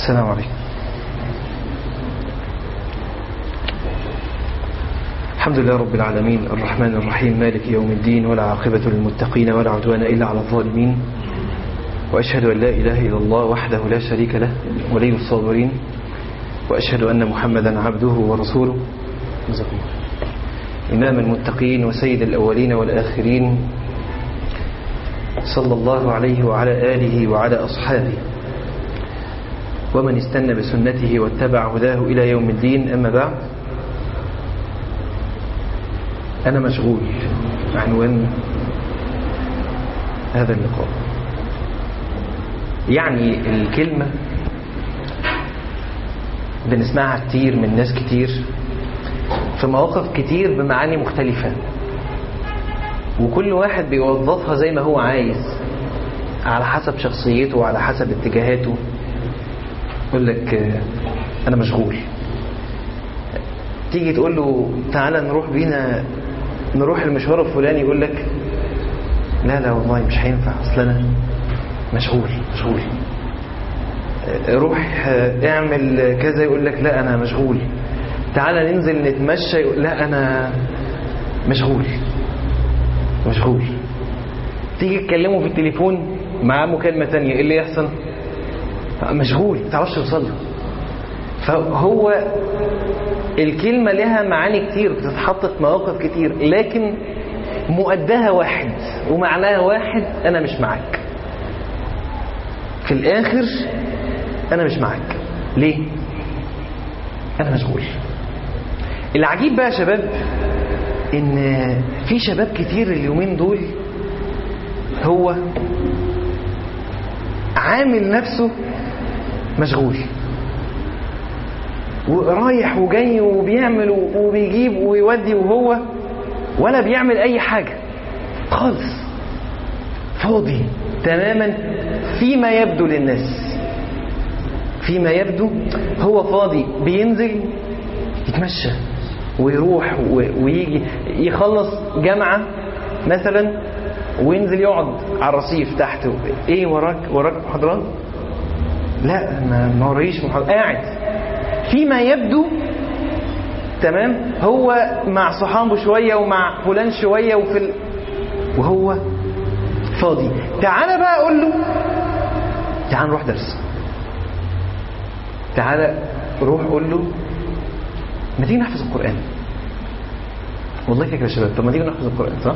السلام عليكم الحمد لله رب العالمين الرحمن الرحيم مالك يوم الدين ولا عاقبة للمتقين ولا عدوان إلا على الظالمين وأشهد أن لا إله إلا الله وحده لا شريك له ولي الصابرين وأشهد أن محمدا عبده ورسوله جزاكم الله إمام المتقين وسيد الأولين والآخرين صلى الله عليه وعلى آله وعلى أصحابه ومن استنى بسنته واتبع هداه إلى يوم الدين أما بعد أنا مشغول عنوان هذا اللقاء يعني الكلمة بنسمعها كتير من ناس كتير في مواقف كتير بمعاني مختلفة وكل واحد بيوظفها زي ما هو عايز على حسب شخصيته وعلى حسب اتجاهاته يقول لك أنا مشغول تيجي تقول له تعالى نروح بينا نروح المشوار الفلاني يقول لك لا لا والله مش هينفع اصل انا مشغول مشغول روح اعمل كذا يقول لك لا انا مشغول تعالى ننزل نتمشى يقول لا انا مشغول مشغول تيجي تكلمه في التليفون معاه مكالمه ثانيه ايه اللي يحصل مشغول ما تعرفش توصل له فهو الكلمة لها معاني كتير بتتحط في مواقف كتير لكن مؤداها واحد ومعناها واحد أنا مش معاك في الآخر أنا مش معاك ليه؟ أنا مشغول العجيب بقى يا شباب إن في شباب كتير اليومين دول هو عامل نفسه مشغول ورايح وجاي وبيعمل وبيجيب ويودي وهو ولا بيعمل اي حاجة خالص فاضي تماما فيما يبدو للناس فيما يبدو هو فاضي بينزل يتمشى ويروح ويجي يخلص جامعة مثلا وينزل يقعد على الرصيف تحت ايه وراك وراك محاضرات لا ما ما وريش محاضرات قاعد فيما يبدو تمام هو مع صحابه شوية ومع فلان شوية وفي ال... وهو فاضي تعالى بقى أقول له تعال نروح درس تعالى روح قول له ما تيجي نحفظ القرآن والله فكرة يا شباب طب ما تيجي نحفظ القرآن صح؟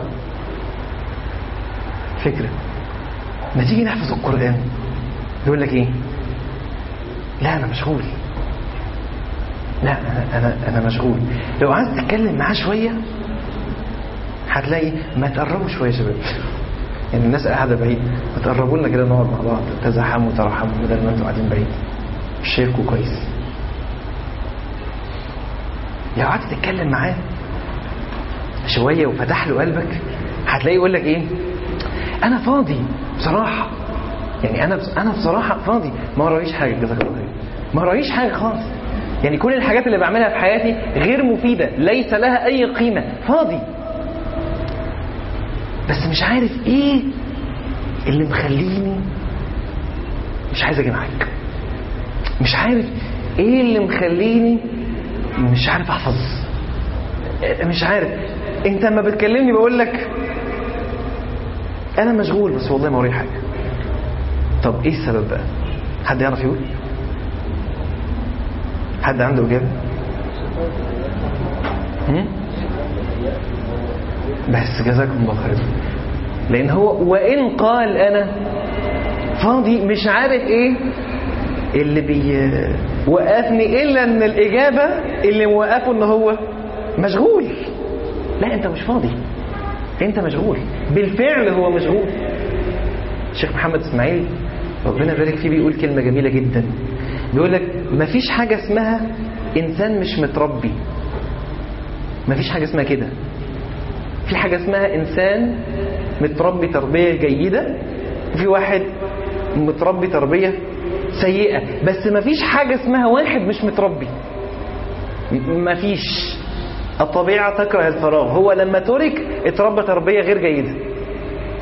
فكرة ما تيجي نحفظ القرآن يقول لك ايه؟ لا أنا مشغول لا أنا, أنا, أنا مشغول لو عايز تتكلم معاه شوية هتلاقي ما تقربوا شوية يا شباب يعني الناس قاعدة بعيد ما تقربوا لنا كده نقعد مع بعض تزاحموا وترحموا بدل ما انتوا قاعدين بعيد شاركوا كويس لو قعدت تتكلم معاه شوية وفتح له قلبك هتلاقيه يقول لك ايه انا فاضي بصراحة يعني انا انا بصراحة فاضي ما ورايش حاجة جزاك الله خير ما ورايش حاجة خالص يعني كل الحاجات اللي بعملها في حياتي غير مفيدة ليس لها أي قيمة فاضي بس مش عارف إيه اللي مخليني مش عايز أجي معاك مش عارف إيه اللي مخليني مش عارف أحفظ مش عارف أنت لما بتكلمني بقول لك أنا مشغول بس والله ما ورايا حاجة طب إيه السبب بقى؟ حد يعرف يقول؟ حد عنده إجابة؟ بس جزاكم الله خير لأن هو وإن قال أنا فاضي مش عارف إيه اللي بيوقفني إلا إن الإجابة اللي موقفه إن هو مشغول لا أنت مش فاضي أنت مشغول بالفعل هو مشغول الشيخ محمد إسماعيل ربنا يبارك فيه بيقول كلمة جميلة جدا بيقول لك مفيش حاجة اسمها إنسان مش متربي مفيش حاجة اسمها كده في حاجة اسمها إنسان متربي تربية جيدة وفي واحد متربي تربية سيئة بس مفيش حاجة اسمها واحد مش متربي مفيش الطبيعة تكره الفراغ هو لما ترك اتربى تربية غير جيدة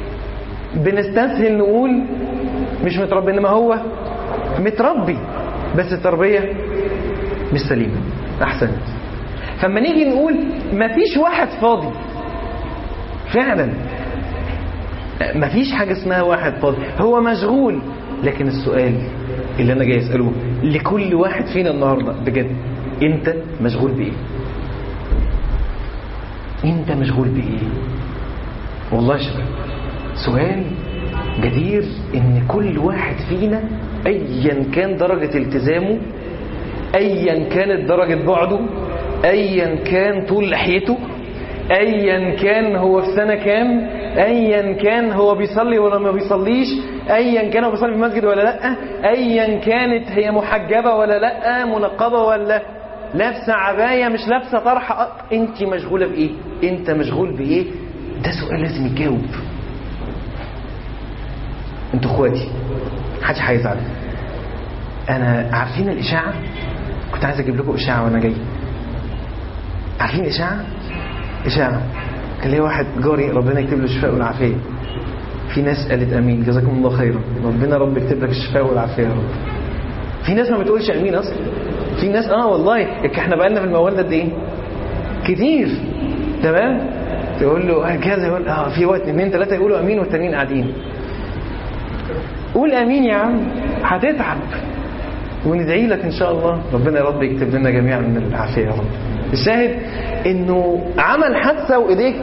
بنستسهل نقول مش متربي انما هو متربي بس التربية مش سليمة أحسنت فما نيجي نقول مفيش واحد فاضي فعلا مفيش حاجة اسمها واحد فاضي هو مشغول لكن السؤال اللي أنا جاي أسأله لكل واحد فينا النهاردة بجد أنت مشغول بإيه أنت مشغول بإيه والله يا شباب سؤال جدير ان كل واحد فينا ايا كان درجة التزامه ايا كانت درجة بعده ايا كان طول لحيته ايا كان هو في سنة كام ايا كان هو بيصلي ولا ما بيصليش ايا كان هو بيصلي في المسجد ولا لا ايا كانت هي محجبة ولا لا منقبة ولا لابسة عباية مش لابسة طرحة انت مشغولة بايه انت مشغول بايه ده سؤال لازم يتجاوب انتوا اخواتي محدش هيزعل انا عارفين الاشاعه كنت عايز اجيب لكم اشاعه وانا جاي عارفين اشاعه اشاعه كان ليا واحد جاري ربنا يكتب له الشفاء والعافيه في ناس قالت امين جزاكم الله خيرا ربنا رب يكتب لك الشفاء والعافيه يا رب في ناس ما بتقولش امين اصلا في ناس اه والله احنا بقالنا في الموال ده قد ايه كتير تمام تقول له كذا يقول اه في وقت اثنين ثلاثه يقولوا امين والتانيين قاعدين قول امين يا عم هتتعب وندعي لك ان شاء الله ربنا يا رب يكتب لنا جميعا من العافيه يا رب الشاهد انه عمل حادثه وايديه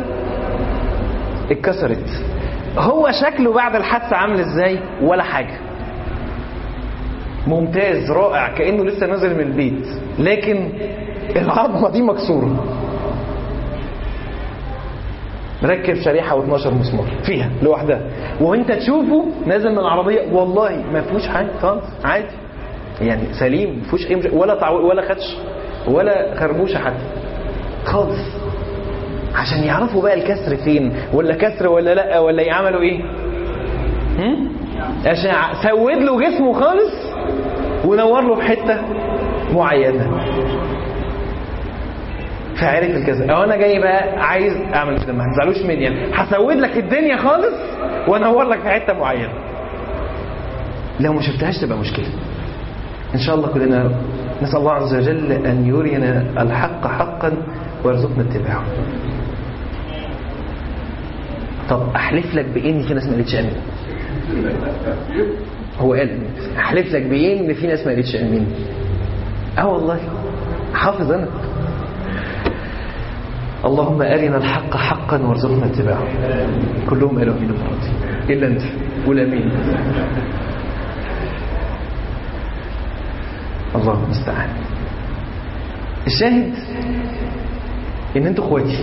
اتكسرت هو شكله بعد الحادثه عامل ازاي ولا حاجه ممتاز رائع كانه لسه نازل من البيت لكن العظمه دي مكسوره مركب شريحه و12 مسمار فيها لوحدها وانت تشوفه نازل من العربيه والله ما فيهوش حاجه خالص عادي يعني سليم ما فيهوش اي مش... ولا تعو... ولا خدش ولا خربوشه حتى خالص عشان يعرفوا بقى الكسر فين ولا كسر ولا لا ولا يعملوا ايه هم؟ اشعه سود له جسمه خالص ونور له في حته معينه فعرف الكذا او انا جاي بقى عايز اعمل كده ما تزعلوش مني يعني هسود لك الدنيا خالص وانور لك في حته معينه لو ما شفتهاش تبقى مشكله ان شاء الله كلنا نسال الله عز وجل ان يرينا الحق حقا ويرزقنا اتباعه طب احلف لك بايه ان في ناس ما قالتش امين هو قال احلف لك بايه ان في ناس ما قالتش امين اه والله حافظ انا اللهم أرنا الحق حقا وارزقنا اتباعه كلهم قالوا امين المرة إلا أنت قول امين الله المستعان الشاهد ان انتوا اخواتي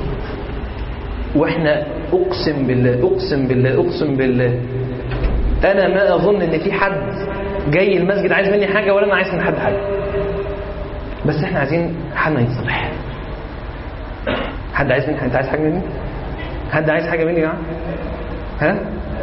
واحنا اقسم بالله اقسم بالله اقسم بالله انا ما اظن ان في حد جاي المسجد عايز مني حاجه ولا انا عايز من حد حاجه بس احنا عايزين حالنا يتصلح حد عايز مني انت عايز حاجه مني حد عايز حاجه مني يا جماعه ها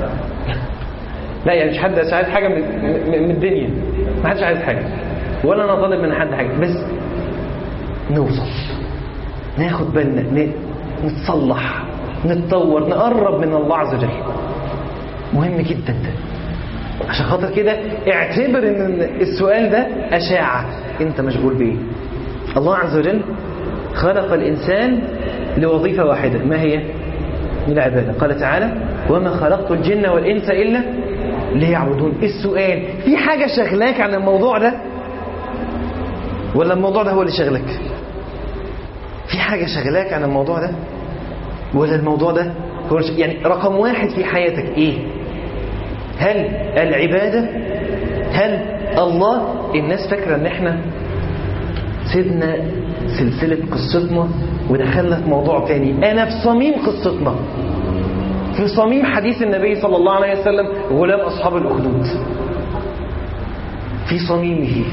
لا يعني مش حد عايز حاجه من, من الدنيا ما حدش عايز حاجه ولا انا طالب من حد حاجه بس نوصل ناخد بالنا نتصلح نتطور نقرب من الله عز وجل مهم جدا ده عشان خاطر كده اعتبر ان السؤال ده اشاعه انت مشغول بايه الله عز وجل خلق الانسان لوظيفه واحده ما هي العباده قال تعالى وما خلقت الجن والانس الا ليعبدون السؤال في حاجه شغلاك عن الموضوع ده ولا الموضوع ده هو اللي شغلك في حاجه شغلاك عن الموضوع ده ولا الموضوع ده هو يعني رقم واحد في حياتك ايه هل العبادة هل الله الناس فاكرة ان احنا سيبنا سلسلة قصتنا ودخلنا في موضوع تاني انا في صميم قصتنا في صميم حديث النبي صلى الله عليه وسلم غلام اصحاب الاخدود في صميمه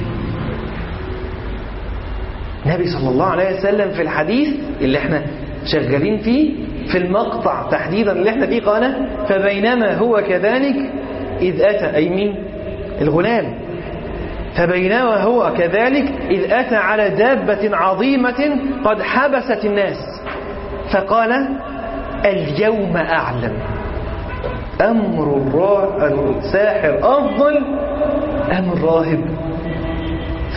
النبي صلى الله عليه وسلم في الحديث اللي احنا شغالين فيه في المقطع تحديدا اللي احنا فيه قال فبينما هو كذلك إذ أتى أي مين الغلام فبينما هو كذلك إذ أتى على دابة عظيمة قد حبست الناس فقال اليوم أعلم أمر الساحر أفضل أم الراهب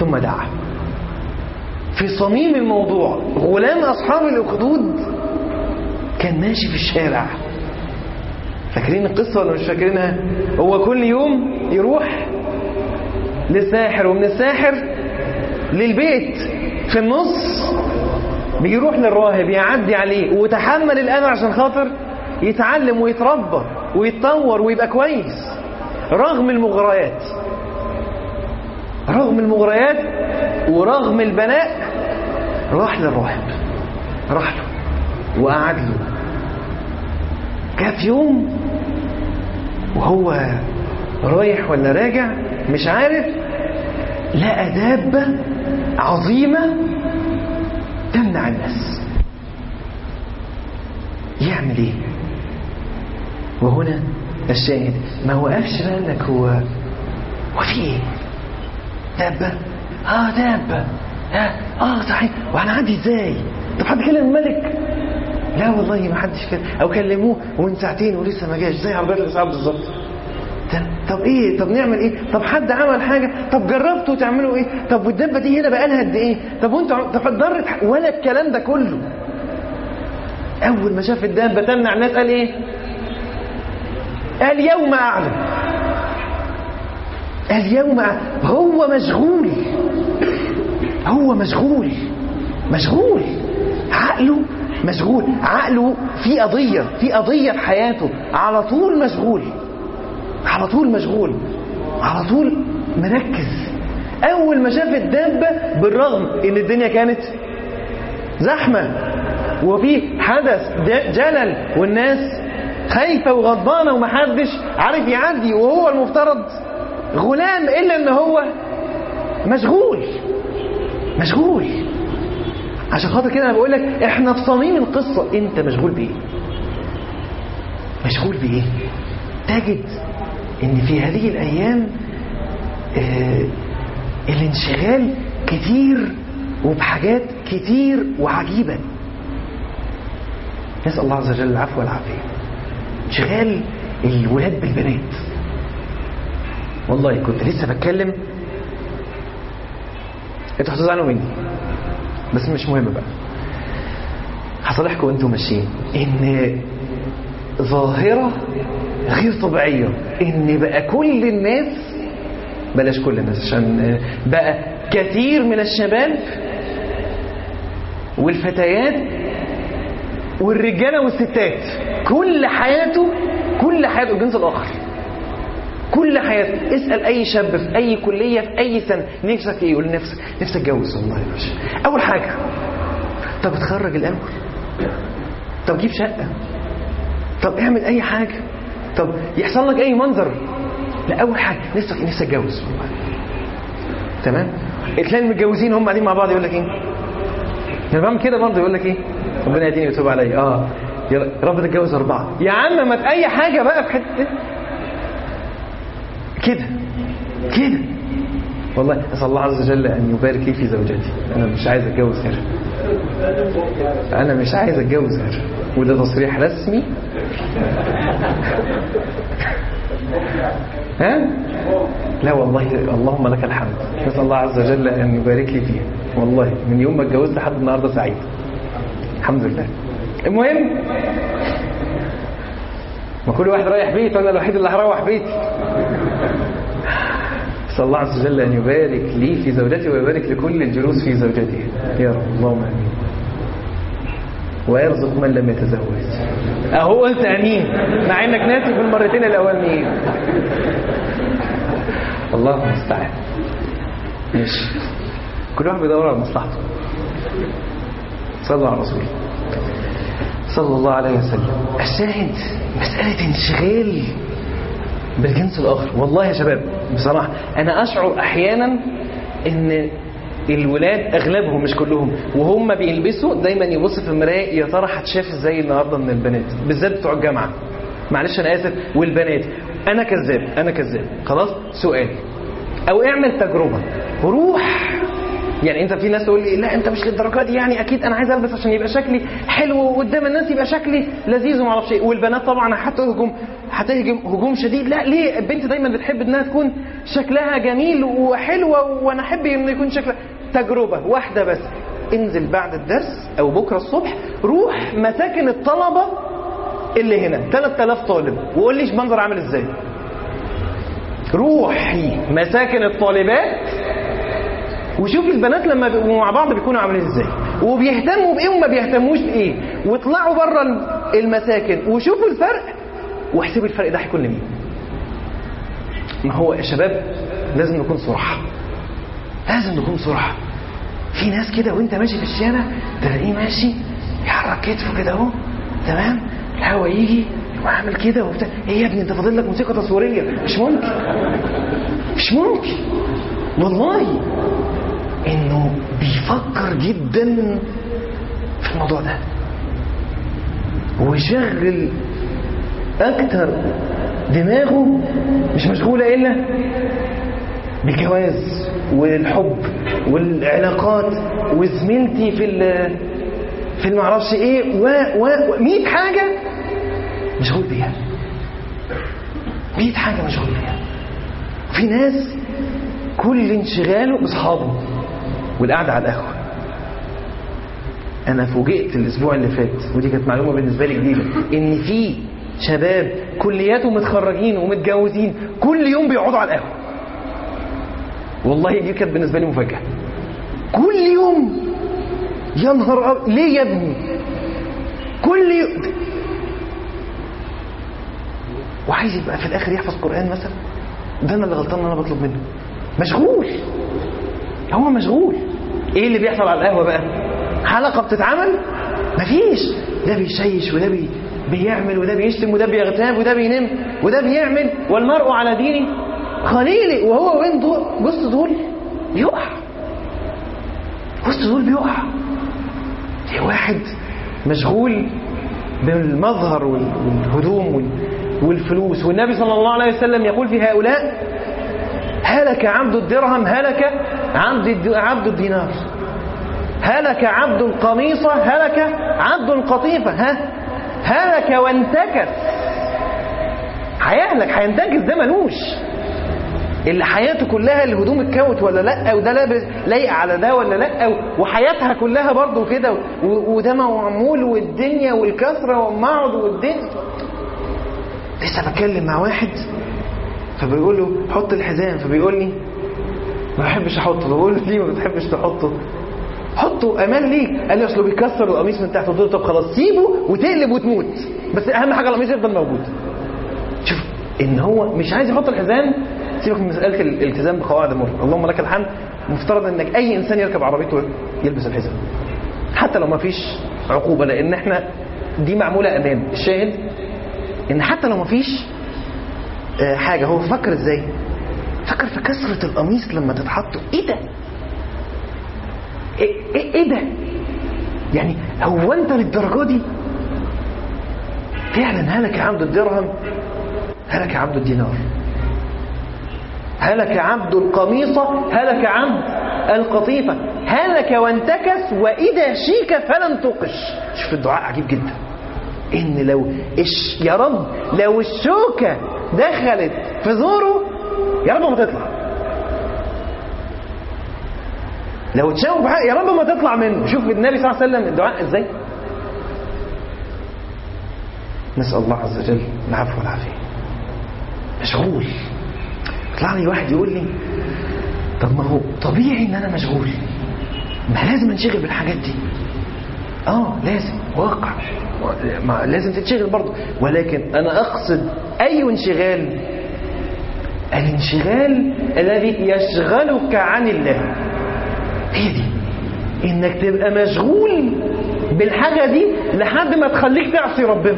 ثم دعا في صميم الموضوع غلام أصحاب الأخدود كان ماشي في الشارع فاكرين القصة ولا مش فاكرينها هو كل يوم يروح للساحر ومن الساحر للبيت في النص بيروح للراهب يعدي عليه وتحمل الأذى عشان خاطر يتعلم ويتربى ويتطور ويبقى كويس رغم المغريات رغم المغريات ورغم البلاء راح للراهب راح له وقعد له جاء في يوم وهو رايح ولا راجع مش عارف لقى دابة عظيمة تمنع الناس يعمل ايه وهنا الشاهد ما وقفش بقى لك هو وفي ايه دابة اه دابة اه, آه صحيح وهنعدي ازاي طب حد كلم الملك لا والله ما حدش كده او كلموه ومن ساعتين ولسه ما جاش زي عربيات الاسعاف بالظبط طب ايه طب نعمل ايه طب حد عمل حاجه طب جربتوا تعملوا ايه طب والدبه دي هنا بقى لها قد ايه طب وانتوا طب اتضرت ولا الكلام ده كله اول ما شاف الدابه تمنع الناس قال ايه قال يوم اعلم اليوم هو مشغول هو مشغول مشغول عقله مشغول عقله في قضية في قضية في حياته على طول مشغول على طول مشغول على طول مركز أول ما شاف الدابة بالرغم إن الدنيا كانت زحمة وفي حدث جلل والناس خايفة وغضبانة ومحدش عارف يعدي وهو المفترض غلام إلا إن هو مشغول مشغول عشان خاطر كده انا بقول لك احنا في صميم القصه انت مشغول بايه مشغول بايه تجد ان في هذه الايام آه الانشغال كتير وبحاجات كتير وعجيبه نسال الله عز وجل العفو والعافيه انشغال الولاد بالبنات والله كنت لسه بتكلم انتوا هتزعلوا مني بس مش مهم بقى هصالحكم وانتم ماشيين ان ظاهرة غير طبيعية ان بقى كل الناس بلاش كل الناس عشان بقى كثير من الشباب والفتيات والرجالة والستات كل حياته كل حياته الجنس الآخر كل حياته اسأل أي شاب في أي كلية في أي سنة نفسك إيه يقول نفسك نفسك أتجوز والله يا باشا أول حاجة طب اتخرج الأول طب جيب شقة طب اعمل أي حاجة طب يحصل لك أي منظر لا أول حاجة نفسك نفسك أتجوز والله تمام تلاقي المتجوزين هم قاعدين مع بعض يقول لك إيه أنا بعمل كده برضه يقول لك إيه ربنا يهديني ويتوب عليا اه يا رب تتجوز أربعة يا عم ما أي حاجة بقى في حتة كده كده والله اسال الله عز وجل ان يبارك لي في زوجتي انا مش عايز اتجوز غيرها انا مش عايز اتجوز غيرها وده تصريح رسمي ها لا والله اللهم لك الحمد نسال الله عز وجل ان يبارك لي فيها والله من يوم ما اتجوزت لحد النهارده سعيد الحمد لله المهم ما كل واحد رايح بيت وانا الوحيد اللي هروح بيتي اسال الله عز وجل ان يبارك لي في زوجتي ويبارك لكل الجلوس في زوجته يا رب اللهم امين ويرزق من لم يتزوج اهو قلت امين مع انك ناسي في المرتين الاولانيين الله المستعان ماشي كل واحد بيدور على مصلحته صلوا على الرسول صلى الله عليه وسلم الشاهد مسألة انشغال بالجنس الآخر والله يا شباب بصراحة أنا أشعر أحيانا أن الولاد أغلبهم مش كلهم وهم بيلبسوا دايما يبص في المراية يا ترى هتشاف ازاي النهارده من البنات بالذات بتوع الجامعة معلش أنا آسف والبنات أنا كذاب أنا كذاب خلاص سؤال أو اعمل تجربة روح يعني انت في ناس تقول لي لا انت مش للدرجه دي يعني اكيد انا عايز البس عشان يبقى شكلي حلو وقدام الناس يبقى شكلي لذيذ وما اعرفش ايه والبنات طبعا هتهجم هتهجم هجوم شديد لا ليه البنت دايما بتحب انها تكون شكلها جميل وحلوه وانا احب ان يكون شكلها تجربه واحده بس انزل بعد الدرس او بكره الصبح روح مساكن الطلبه اللي هنا 3000 طالب وقول لي منظر عامل ازاي روحي مساكن الطالبات وشوفي البنات لما بيبقوا مع بعض بيكونوا عاملين ازاي وبيهتموا بايه وما بيهتموش بايه واطلعوا بره المساكن وشوفوا الفرق واحسبوا الفرق ده هيكون لمين ما هو يا شباب لازم نكون صراحة لازم نكون صراحة في ناس كده وانت ماشي في الشارع تلاقيه ماشي يحرك كتفه كده اهو تمام الهوا يجي وعامل كده وبتاع ايه يا ابني انت فاضل لك موسيقى تصويريه مش ممكن مش ممكن والله انه بيفكر جدا في الموضوع ده ويشغل اكتر دماغه مش مشغولة الا بالجواز والحب والعلاقات وزميلتي في ال في المعرفش ايه و و 100 حاجة مشغول بيها 100 حاجة مشغول بيها في ناس كل انشغاله باصحابه والقعدة على القهوة أنا فوجئت الأسبوع اللي فات ودي كانت معلومة بالنسبة لي جديدة إن في شباب كليات ومتخرجين ومتجوزين كل يوم بيقعدوا على القهوة والله دي كانت بالنسبة لي مفاجأة كل يوم يا نهار أب... ليه يا ابني كل يوم وعايز يبقى في الآخر يحفظ قرآن مثلا ده أنا اللي غلطان أنا بطلب منه مشغول هو مشغول ايه اللي بيحصل على القهوه بقى حلقه بتتعمل مفيش ده بيشيش وده بي بيعمل وده بيشتم وده بيغتاب وده بينم وده بيعمل والمرء على دين خليل وهو وين دول بص دول بيقع بص دول بيقع في واحد مشغول بالمظهر والهدوم والفلوس والنبي صلى الله عليه وسلم يقول في هؤلاء هلك عبد الدرهم هلك عبد عبد الدينار هلك عبد القميصة هلك عبد القطيفة ها هلك وانتكس هيهلك هينتكس ده ملوش اللي حياته كلها الهدوم اتكوت ولا لا وده لابس لايق على ده ولا لا وحياتها كلها برضه كده وده معمول والدنيا والكثره والمعض والدنيا لسه بتكلم مع واحد فبيقول له حط الحزام فبيقول لي ما بحبش احطه بقول له ليه ما بتحبش تحطه حطه امان ليك قال لي اصله بيكسر القميص من تحت قلت له طب خلاص سيبه وتقلب وتموت بس اهم حاجه القميص يفضل موجود شوف ان هو مش عايز يحط الحزام سيبك من مساله الالتزام بقواعد المرور اللهم لك الحمد مفترض انك اي انسان يركب عربيته يلبس الحزام حتى لو ما فيش عقوبه لان احنا دي معموله امان الشاهد ان حتى لو ما فيش حاجة هو فكر ازاي فكر في كسرة القميص لما تتحط ايه ده ايه, إيه, إيه ده يعني هو انت للدرجة دي فعلا هلك عبد الدرهم هلك عبد الدينار هلك عبد القميصة هلك عبد القطيفة هلك وانتكس وإذا شيك فلن تقش شوف الدعاء عجيب جدا إن لو إش يا رب لو الشوكة دخلت في زوره يا رب ما تطلع لو تشاور بحق يا رب ما تطلع منه شوف النبي صلى الله عليه وسلم الدعاء ازاي نسأل الله عز وجل العفو والعافية مشغول يطلع لي واحد يقول لي طب ما هو طبيعي ان انا مشغول ما لازم انشغل بالحاجات دي اه لازم واقع ما لازم تتشغل برضه ولكن انا اقصد اي انشغال الانشغال الذي يشغلك عن الله هي دي انك تبقى مشغول بالحاجة دي لحد ما تخليك تعصي ربنا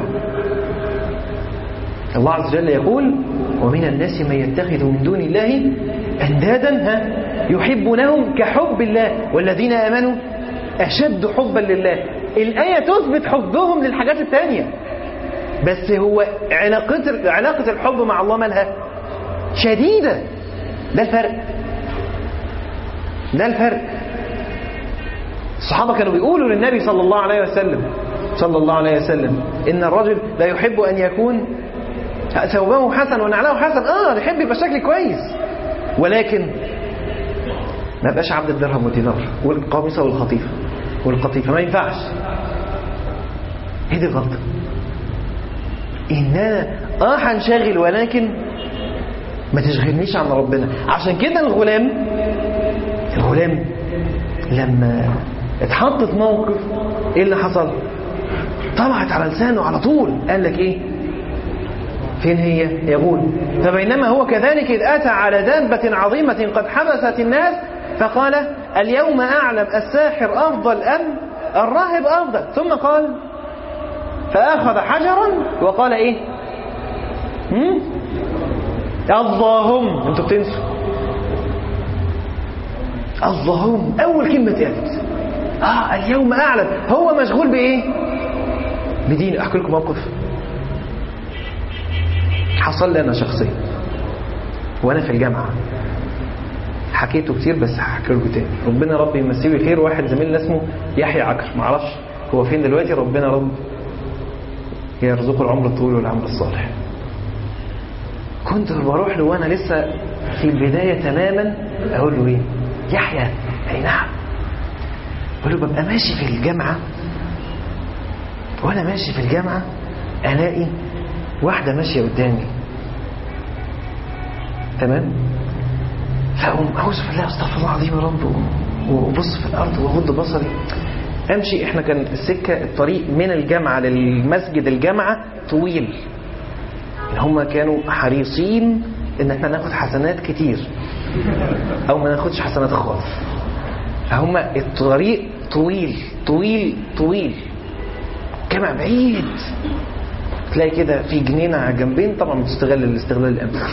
الله عز وجل يقول ومن الناس من يتخذ من دون الله اندادا ها يحبونهم كحب الله والذين امنوا اشد حبا لله الآية تثبت حبهم للحاجات التانية بس هو علاقة علاقة الحب مع الله مالها شديدة ده الفرق ده الفرق الصحابة كانوا بيقولوا للنبي صلى الله عليه وسلم صلى الله عليه وسلم إن الرجل لا يحب أن يكون ثوبه حسن ونعله حسن آه يحب يبقى شكل كويس ولكن ما بقاش عبد الدرهم والدينار والقاموسة والخطيفة والقطيفة ما ينفعش هي دي الغلطة إن أنا آه هنشغل ولكن ما تشغلنيش عن ربنا عشان كده الغلام الغلام لما اتحط في موقف ايه اللي حصل طلعت على لسانه على طول قال لك ايه فين هي يقول فبينما هو كذلك إذ أتى على دابة عظيمة قد حبست الناس فقال اليوم أعلم الساحر أفضل أم الراهب أفضل ثم قال فأخذ حجرا وقال إيه هم؟ اللهم انتوا بتنسوا اللهم أول كلمة قالت آه اليوم أعلم هو مشغول بإيه بدين أحكي لكم موقف حصل لي أنا شخصيا وأنا في الجامعة حكيته كتير بس هحكي لكم تاني ربنا رب يمسيه بالخير واحد زميلنا اسمه يحيى عكر معرفش هو فين دلوقتي ربنا رب يرزقه العمر الطويل والعمر الصالح كنت بروح له وانا لسه في البدايه تماما اقول له ايه يحيى اي نعم اقول له ببقى ماشي في الجامعه وانا ماشي في الجامعه الاقي واحده ماشيه قدامي تمام فاقوم اعوذ بالله استغفر الله العظيم يا رب وابص في الارض واغض بصري امشي احنا كان السكه الطريق من الجامعه للمسجد الجامعه طويل هم كانوا حريصين ان احنا ناخد حسنات كتير او ما ناخدش حسنات خالص فهم الطريق طويل طويل طويل جامع بعيد تلاقي كده في جنينة على جنبين طبعا بتستغل الاستغلال الامثل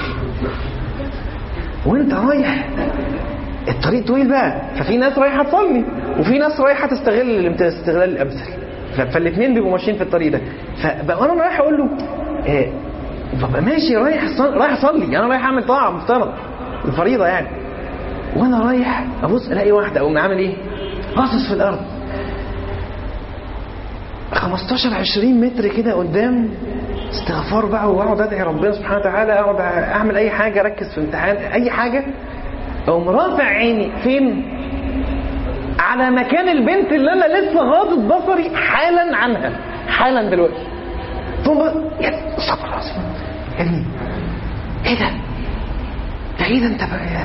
وانت رايح الطريق طويل بقى ففي ناس رايحه تصلي وفي ناس رايحه تستغل الاستغلال الامثل فالاثنين بيبقوا ماشيين في الطريق ده فبقى انا رايح اقول له إيه ببقى ماشي رايح صل... رايح اصلي انا رايح اعمل طاعه مفترض الفريضه يعني وانا رايح ابص الاقي واحده اقوم عامل ايه باصص في الارض 15 20 متر كده قدام استغفار بقى واقعد ادعي ربنا سبحانه وتعالى اقعد اعمل اي حاجه اركز في امتحان اي حاجه اقوم رافع عيني فين على مكان البنت اللي انا لسه غاضب بصري حالا عنها حالا دلوقتي ثم يا صبر العظيم يا ابني ايه ده؟ ده ايه ده انت بقى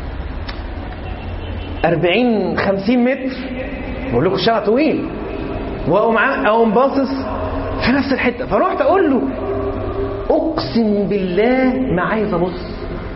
40 50 متر بقول لكم الشارع طويل واقوم اقوم باصص في نفس الحته فرحت اقول له اقسم بالله ما عايز ابص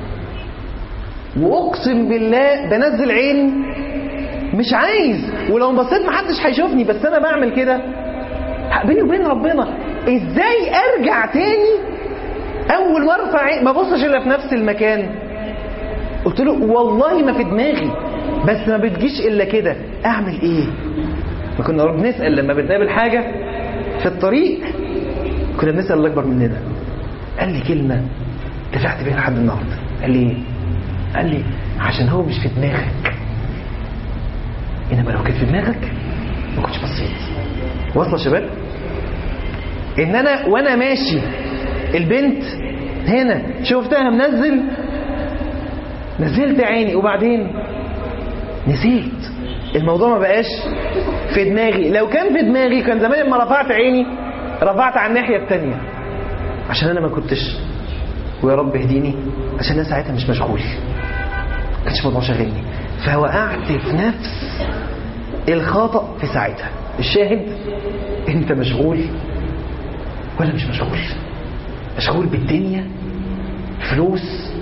واقسم بالله بنزل عين مش عايز ولو بصيت محدش هيشوفني بس انا بعمل كده بيني وبين ربنا ازاي ارجع تاني اول ما ارفع عين ما ابصش الا في نفس المكان قلت له والله ما في دماغي بس ما بتجيش الا كده اعمل ايه ما كنا بنسال لما بنقابل حاجه في الطريق كنا بنسال اللي اكبر مننا قال لي كلمه دفعت بيها لحد النهارده قال لي ايه قال لي عشان هو مش في دماغك انما لو كان في دماغك ما كنتش بصيت واصله يا شباب ان انا وانا ماشي البنت هنا شفتها منزل نزلت عيني وبعدين نسيت الموضوع ما بقاش في دماغي لو كان في دماغي كان زمان لما رفعت عيني رفعت على الناحيه الثانيه عشان انا ما كنتش ويا رب اهديني عشان انا ساعتها مش مشغول ما كانش الموضوع شاغلني فوقعت في نفس الخطأ في ساعتها الشاهد انت مشغول ولا مش مشغول مشغول بالدنيا فلوس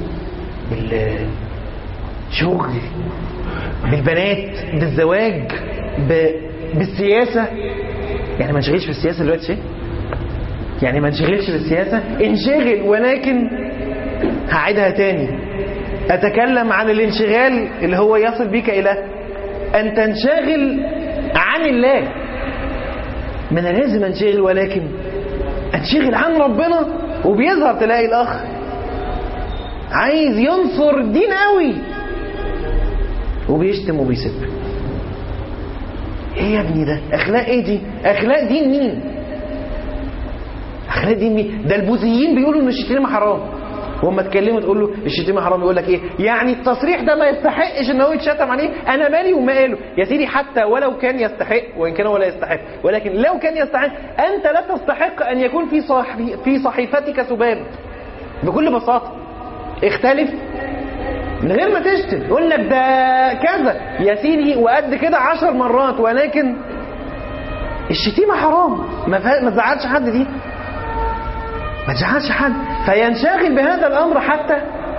بالشغل بالبنات بالزواج ب... بالسياسة يعني ما نشغلش في السياسة دلوقتي شيء يعني ما نشغلش في السياسة انشغل ولكن هعيدها تاني أتكلم عن الانشغال اللي هو يصل بك إلى أن تنشغل عن الله ما أنا لازم أنشغل ولكن أنشغل عن ربنا وبيظهر تلاقي الأخ عايز ينصر الدين قوي وبيشتم وبيسب ايه يا ابني ده اخلاق ايه دي اخلاق دين مين اخلاق دين مين ده البوذيين بيقولوا ان الشتيمه حرام وهم اتكلموا تقول له الشتيمه حرام يقول لك ايه يعني التصريح ده ما يستحقش ان هو يتشتم عليه انا مالي وماله يا سيدي حتى ولو كان يستحق وان كان هو لا يستحق ولكن لو كان يستحق انت لا تستحق ان يكون في صحي في صحيفتك سباب بكل بساطه اختلف من غير ما تشتم يقول لك ده كذا يا سيدي وقد كده عشر مرات ولكن الشتيمه حرام ما, فا... ما تزعلش حد دي ما تزعلش حد فينشغل بهذا الامر حتى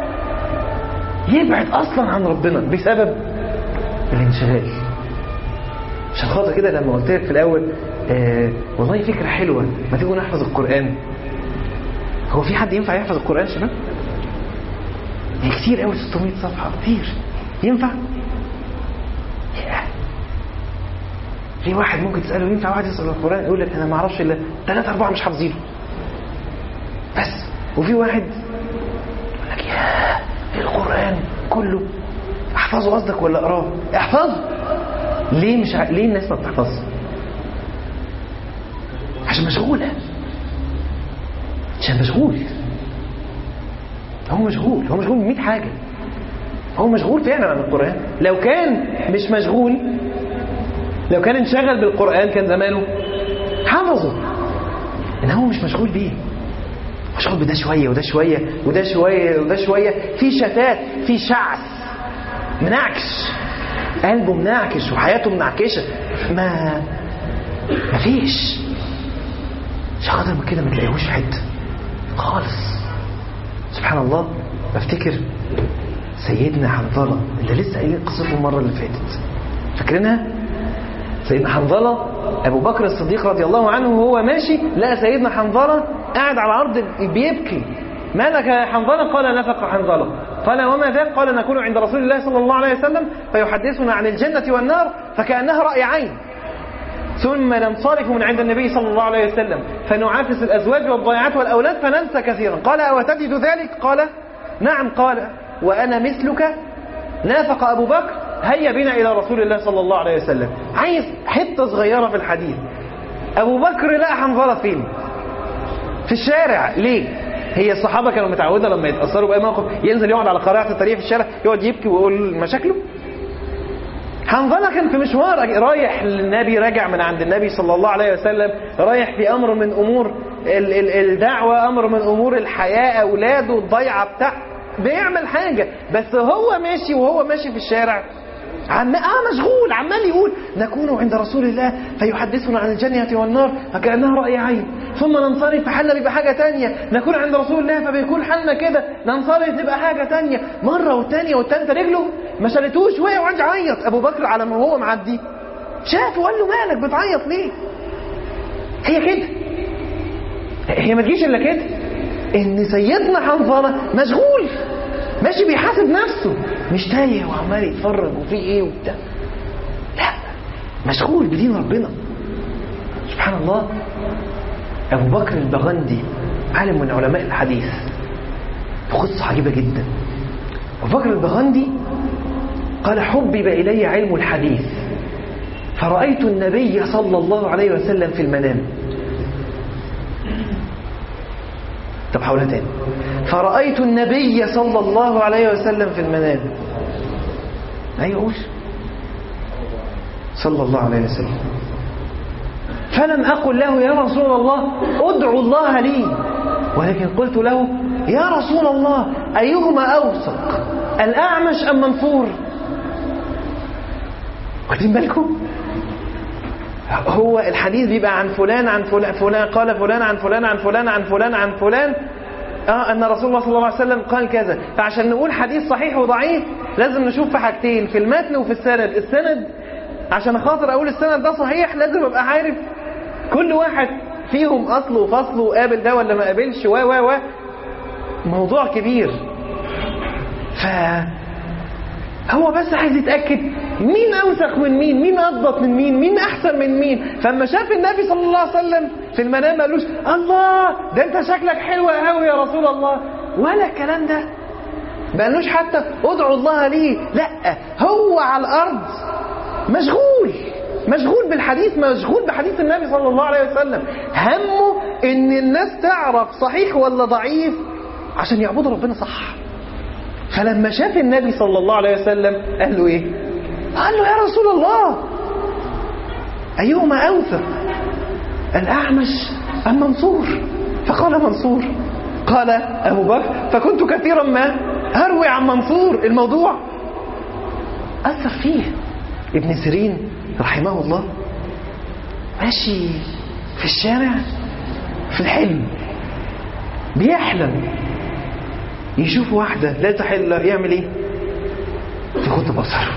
يبعد اصلا عن ربنا بسبب الانشغال عشان خاطر كده لما قلت لك في الاول آه والله فكره حلوه ما تيجوا نحفظ القران هو في حد ينفع يحفظ القران شباب يعني كتير قوي 600 صفحه كتير ينفع في واحد ممكن تساله ينفع واحد يسال القران يقول لك انا ما اعرفش الا ثلاثة أربعة مش حافظينه بس وفي واحد يقول لك يا القرآن كله احفظه قصدك ولا اقراه احفظه ليه مش ع... ليه الناس ما بتحفظش عشان مشغولة عشان مشغول هو مشغول هو مشغول ب 100 حاجة هو مشغول فعلا عن القرآن لو كان مش مشغول لو كان انشغل بالقرآن كان زمانه حفظه ان هو مش مشغول بيه مشغول بده شويه وده شويه وده شويه وده شويه في شتات في شعث منعكش قلبه منعكش وحياته منعكشه ما ما فيش عشان خاطر ما كده ما تلاقيهوش في حته خالص سبحان الله بفتكر سيدنا حنظله اللي لسه قايلين قصته المره اللي فاتت فاكرينها سيدنا حنظله ابو بكر الصديق رضي الله عنه وهو ماشي لقى سيدنا حنظله قاعد على الارض بيبكي ما لك يا حنظله قال نفق حنظله قال وما ذاك قال نكون عند رسول الله صلى الله عليه وسلم فيحدثنا عن الجنه والنار فكانها راي عين ثم ننصرف من عند النبي صلى الله عليه وسلم فنعافس الازواج والضيعات والاولاد فننسى كثيرا قال او تجد ذلك قال نعم قال وانا مثلك نافق ابو بكر هيا بنا إلى رسول الله صلى الله عليه وسلم عايز حتة صغيرة في الحديث أبو بكر لقى حنظلة فين في الشارع ليه هي الصحابة كانوا متعودة لما يتأثروا بأي موقف ينزل يقعد على قارعة الطريق في الشارع يقعد يبكي ويقول مشاكله حنظلة كان في مشوار رايح للنبي راجع من عند النبي صلى الله عليه وسلم رايح في أمر من أمور ال- ال- الدعوة أمر من أمور الحياة أولاده الضيعة بتاع بيعمل حاجة بس هو ماشي وهو ماشي في الشارع عم... اه مشغول عمال يقول نكون عند رسول الله فيحدثنا عن الجنة والنار فكأنها رأي عين ثم ننصرف فحالنا بيبقى حاجة تانية نكون عند رسول الله فبيكون حالنا كده ننصرف نبقى حاجة تانية مرة والتانية والتالتة رجله ما شالتوش وقع وقعد يعيط أبو بكر على ما هو معدي شافه وقال له مالك بتعيط ليه هي كده هي ما تجيش إلا كده إن سيدنا حنظلة مشغول ماشي بيحاسب نفسه مش تايه وعمال يتفرج وفي ايه وبتاع لا مشغول بدين ربنا سبحان الله ابو بكر البغندي عالم من علماء الحديث قصة عجيبة جدا ابو بكر البغندي قال حبب الي علم الحديث فرأيت النبي صلى الله عليه وسلم في المنام طب حولها تاني فرأيت النبي صلى الله عليه وسلم في المنام أيوة قول صلى الله عليه وسلم فلم أقل له يا رسول الله ادعو الله لي ولكن قلت له يا رسول الله أيهما أوثق الأعمش أم منفور واخدين بالكم هو الحديث بيبقى عن فلان عن فلان فلان قال فلان عن فلان عن فلان عن فلان عن فلان اه ان رسول الله صلى الله عليه وسلم قال كذا فعشان نقول حديث صحيح وضعيف لازم نشوف في حاجتين في المتن وفي السند السند عشان خاطر اقول السند ده صحيح لازم ابقى عارف كل واحد فيهم اصله وفصله وقابل ده ولا ما قابلش و و و موضوع كبير ف هو بس عايز يتأكد مين أوثق من مين مين أضبط من مين مين أحسن من مين فلما شاف النبي صلى الله عليه وسلم في المنام ما قالوش الله ده أنت شكلك حلو قوي يا رسول الله ولا الكلام ده ما قالوش حتى ادعوا الله لي لا هو على الأرض مشغول مشغول بالحديث مشغول بحديث النبي صلى الله عليه وسلم همه ان الناس تعرف صحيح ولا ضعيف عشان يعبدوا ربنا صح فلما شاف النبي صلى الله عليه وسلم قال له ايه قال له يا رسول الله ايهما اوثق الاعمش ام منصور فقال منصور قال ابو بكر فكنت كثيرا ما اروي عن منصور الموضوع اثر فيه ابن سيرين رحمه الله ماشي في الشارع في الحلم بيحلم يشوف واحدة لا تحل يعمل ايه يغض بصره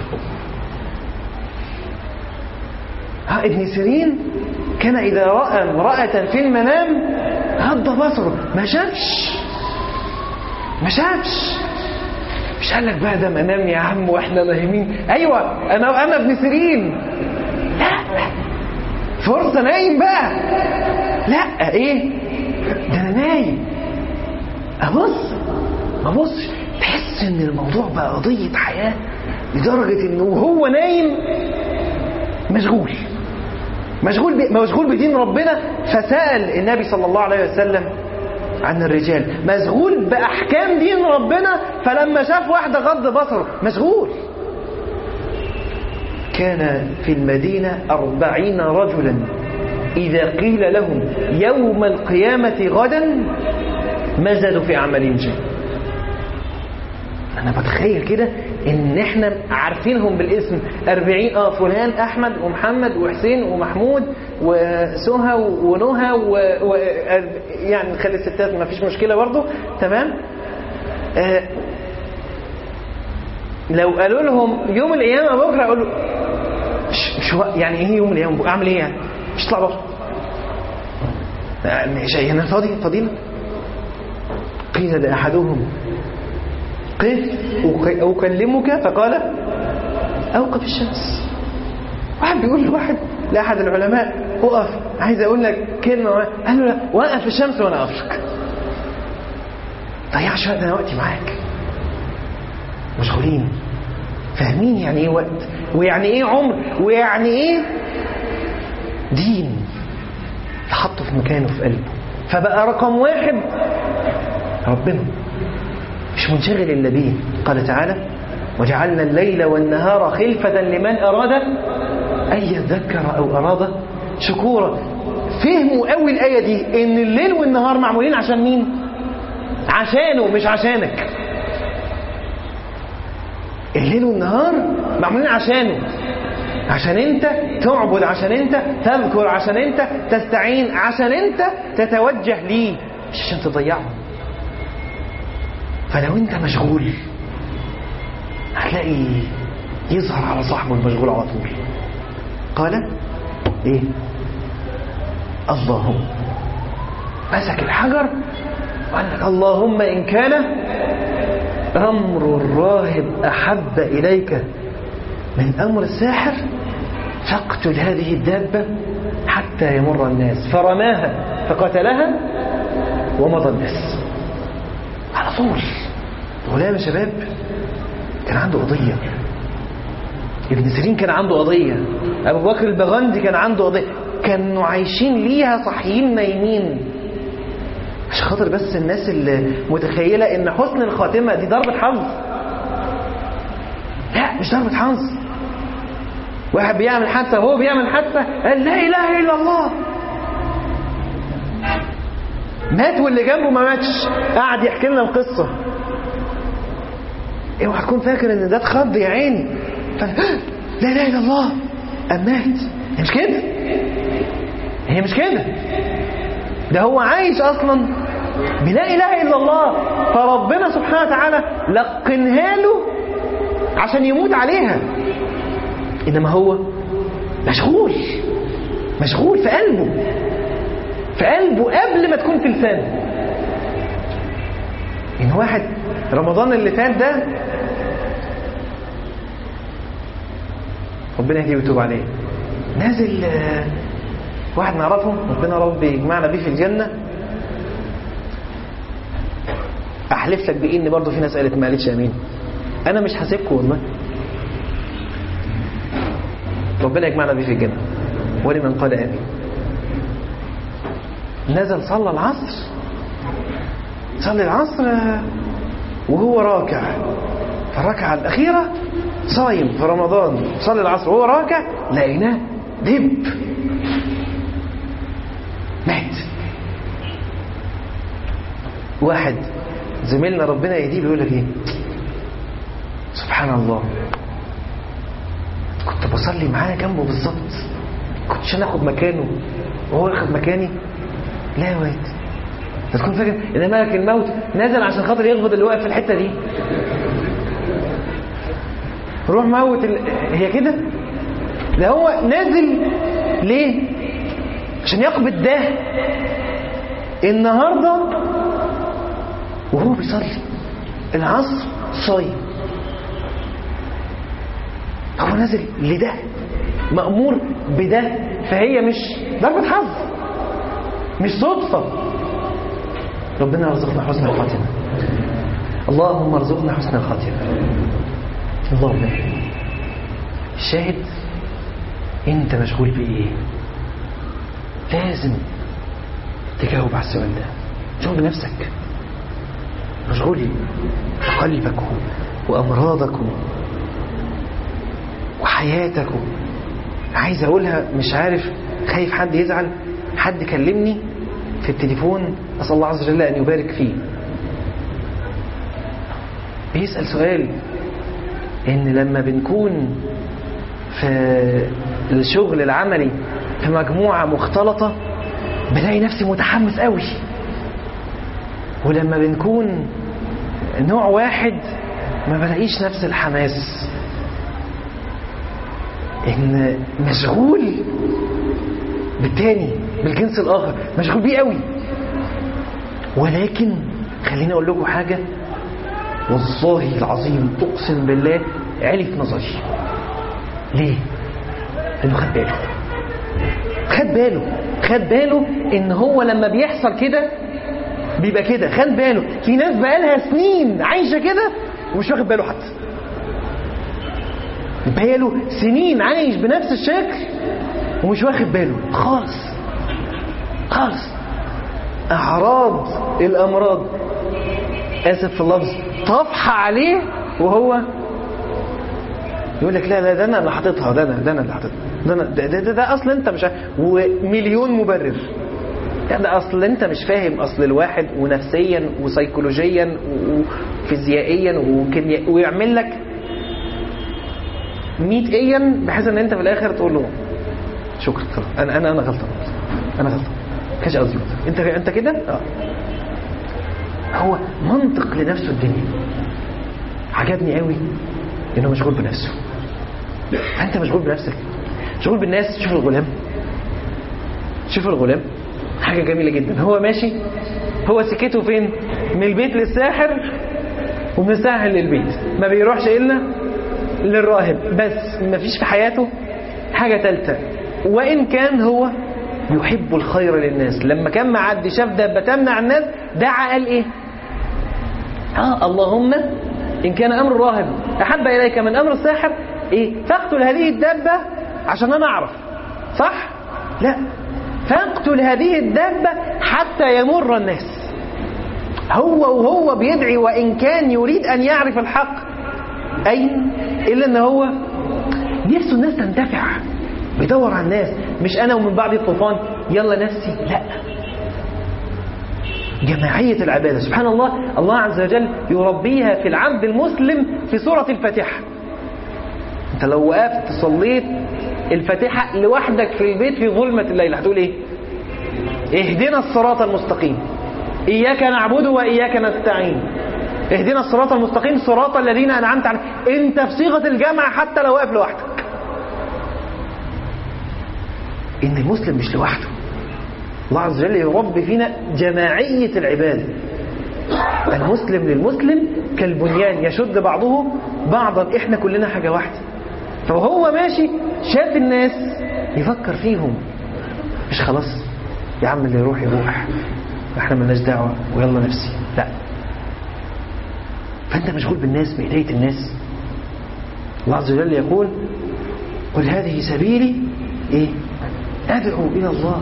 ها ابن سيرين كان إذا رأى امرأة في المنام غض بصره ما شافش ما شافش مش قال لك بقى ده منام يا عم واحنا نايمين ايوه انا انا ابن سيرين لا فرصه نايم بقى لا ايه ده انا نايم ابص ما بصش تحس ان الموضوع بقى قضيه حياه لدرجه انه وهو نايم مشغول مشغول ب... مشغول بدين ربنا فسال النبي صلى الله عليه وسلم عن الرجال مشغول بأحكام دين ربنا فلما شاف واحدة غض بصره مشغول كان في المدينة أربعين رجلا إذا قيل لهم يوم القيامة غدا ما زادوا في أعمالهم شيء أنا بتخيل كده إن إحنا عارفينهم بالاسم أربعين آه فلان أحمد ومحمد وحسين ومحمود وسهى ونهى و... و... يعني نخلي الستات ما فيش مشكلة برضه تمام آه لو قالوا لهم يوم القيامة بكرة أقول له مش, مش يعني إيه يوم القيامة أعمل إيه يعني مش طلع بره شيء هنا فاضي فاضينا قيل لأحدهم قف أكلمك فقال أوقف الشمس واحد بيقول لواحد لأحد العلماء وقف عايز أقول لك كلمة قال له لا وقف الشمس وأنا أقفك ضيعش وقت أنا وقتي معاك مشغولين فاهمين يعني ايه وقت ويعني ايه عمر ويعني ايه دين تحطه في مكانه في قلبه فبقى رقم واحد ربنا مش منشغل الا بيه قال تعالى وجعلنا الليل والنهار خلفة لمن أراد أن يذكر أو أراد شكورا فهموا قوي الآية دي إن الليل والنهار معمولين عشان مين عشانه مش عشانك الليل والنهار معمولين عشانه عشان انت تعبد عشان انت تذكر عشان انت تستعين عشان انت تتوجه ليه مش عشان تضيعه فلو انت مشغول هتلاقي يظهر على صاحبه المشغول على طول قال ايه اللهم مسك الحجر وقال لك اللهم ان كان امر الراهب احب اليك من امر الساحر فاقتل هذه الدابه حتى يمر الناس فرماها فقتلها ومضى الناس على طول غلام يا شباب كان عنده قضية ابن سيرين كان عنده قضية أبو بكر البغندي كان عنده قضية كانوا عايشين ليها صحيين نايمين عشان خاطر بس الناس اللي متخيلة إن حسن الخاتمة دي ضربة حظ لا مش ضربة حظ واحد بيعمل حادثة وهو بيعمل حادثة قال لا إله إلا الله مات واللي جنبه ما ماتش قعد يحكي لنا القصة اوعى تكون فاكر ان ده اتخض يا عيني ف... لا اله الا الله قام مات هي مش كده هي مش كده ده هو عايش اصلا بلا اله الا الله فربنا سبحانه وتعالى لقنها له عشان يموت عليها انما هو مشغول مشغول في قلبه في قلبه قبل ما تكون في لسانه ان واحد رمضان اللي فات ده ربنا يهديه ويتوب عليه نازل واحد نعرفه ربنا رب يجمعنا بيه في الجنة احلف لك بإيه ان برضه في ناس قالت ما قالتش امين انا مش هسيبكم والله ربنا يجمعنا به في الجنة ولمن قال آمين نزل صلى العصر صلي العصر وهو راكع فالركعة الأخيرة صايم في رمضان صلي العصر وهو راكع لقيناه دب مات واحد زميلنا ربنا يهديه بيقول لك ايه سبحان الله كنت بصلي معاه جنبه بالظبط كنتش انا اخد مكانه وهو ياخد مكاني لا يا واد انت تكون فاكر ان ملك الموت نزل عشان خاطر يقبض اللي واقف في الحته دي روح موت ال... هي كده ده هو نازل ليه عشان يقبض ده النهارده وهو بيصلي العصر صايم هو نازل لده مأمور بده فهي مش ضربة حظ مش صدفة ربنا يرزقنا حسن الخاتمة اللهم ارزقنا حسن الخاتمة اللهم الشاهد انت مشغول بايه لازم تجاوب على السؤال ده مشغول بنفسك مشغول بقلبك وامراضك وحياتك عايز اقولها مش عارف خايف حد يزعل حد كلمني في التليفون اسال الله عز وجل ان يبارك فيه بيسال سؤال ان لما بنكون في الشغل العملي في مجموعه مختلطه بلاقي نفسي متحمس قوي ولما بنكون نوع واحد ما بلاقيش نفس الحماس ان مشغول بالتاني بالجنس الاخر مشغول بيه قوي ولكن خليني اقول لكم حاجه والله العظيم اقسم بالله علي في نظري ليه لانه خد باله خد باله خد باله ان هو لما بيحصل كده بيبقى كده خد باله في ناس بقالها سنين عايشه كده ومش واخد باله حتى باله سنين عايش بنفس الشكل ومش واخد باله خالص خالص اعراض الامراض اسف في اللفظ طفحه عليه وهو يقول لك لا لا ده انا اللي حاططها ده انا ده انا اللي حاططها ده انا ده, ده, ده, ده اصل انت مش ومليون مبرر ده اصل انت مش فاهم اصل الواحد ونفسيا وسيكولوجيا وفيزيائيا وكيمياء ويعمل لك 100 ايا بحيث ان انت في الاخر تقول له شكرا خلاص انا انا انا غلطان انا غلطان ما كانش قصدي انت انت كده اه هو منطق لنفسه الدنيا عجبني قوي انه مشغول بنفسه فانت مشغول بنفسك مشغول بالناس شوف الغلام شوف الغلام حاجه جميله جدا هو ماشي هو سكته فين من البيت للساحر ومن الساحر للبيت ما بيروحش الا للراهب بس ما فيش في حياته حاجه ثالثه وان كان هو يحب الخير للناس لما كان معدي شاف دابه تمنع الناس دعا قال ايه اه اللهم ان كان امر الراهب احب اليك من امر الساحر ايه فاقتل هذه الدابه عشان انا اعرف صح لا فاقتل هذه الدابه حتى يمر الناس هو وهو بيدعي وان كان يريد ان يعرف الحق اين الا ان هو نفسه الناس تنتفع بيدور على الناس مش انا ومن بعد الطوفان يلا نفسي لا جماعية العبادة سبحان الله الله عز وجل يربيها في العبد المسلم في سورة الفاتحة انت لو وقفت صليت الفاتحة لوحدك في البيت في ظلمة الليل هتقول ايه اهدنا الصراط المستقيم اياك نعبد واياك نستعين اهدنا الصراط المستقيم صراط الذين انعمت عليهم انت في صيغة الجمع حتى لو واقف لوحدك ان المسلم مش لوحده الله عز وجل يربي فينا جماعية العبادة المسلم للمسلم كالبنيان يشد بعضه بعضا احنا كلنا حاجة واحدة فهو ماشي شاف الناس يفكر فيهم مش خلاص يا عم اللي يروح يروح احنا ملناش دعوة ويلا نفسي لا فانت مشغول بالناس بهداية الناس الله عز وجل يقول قل هذه سبيلي إيه أدعو إلى الله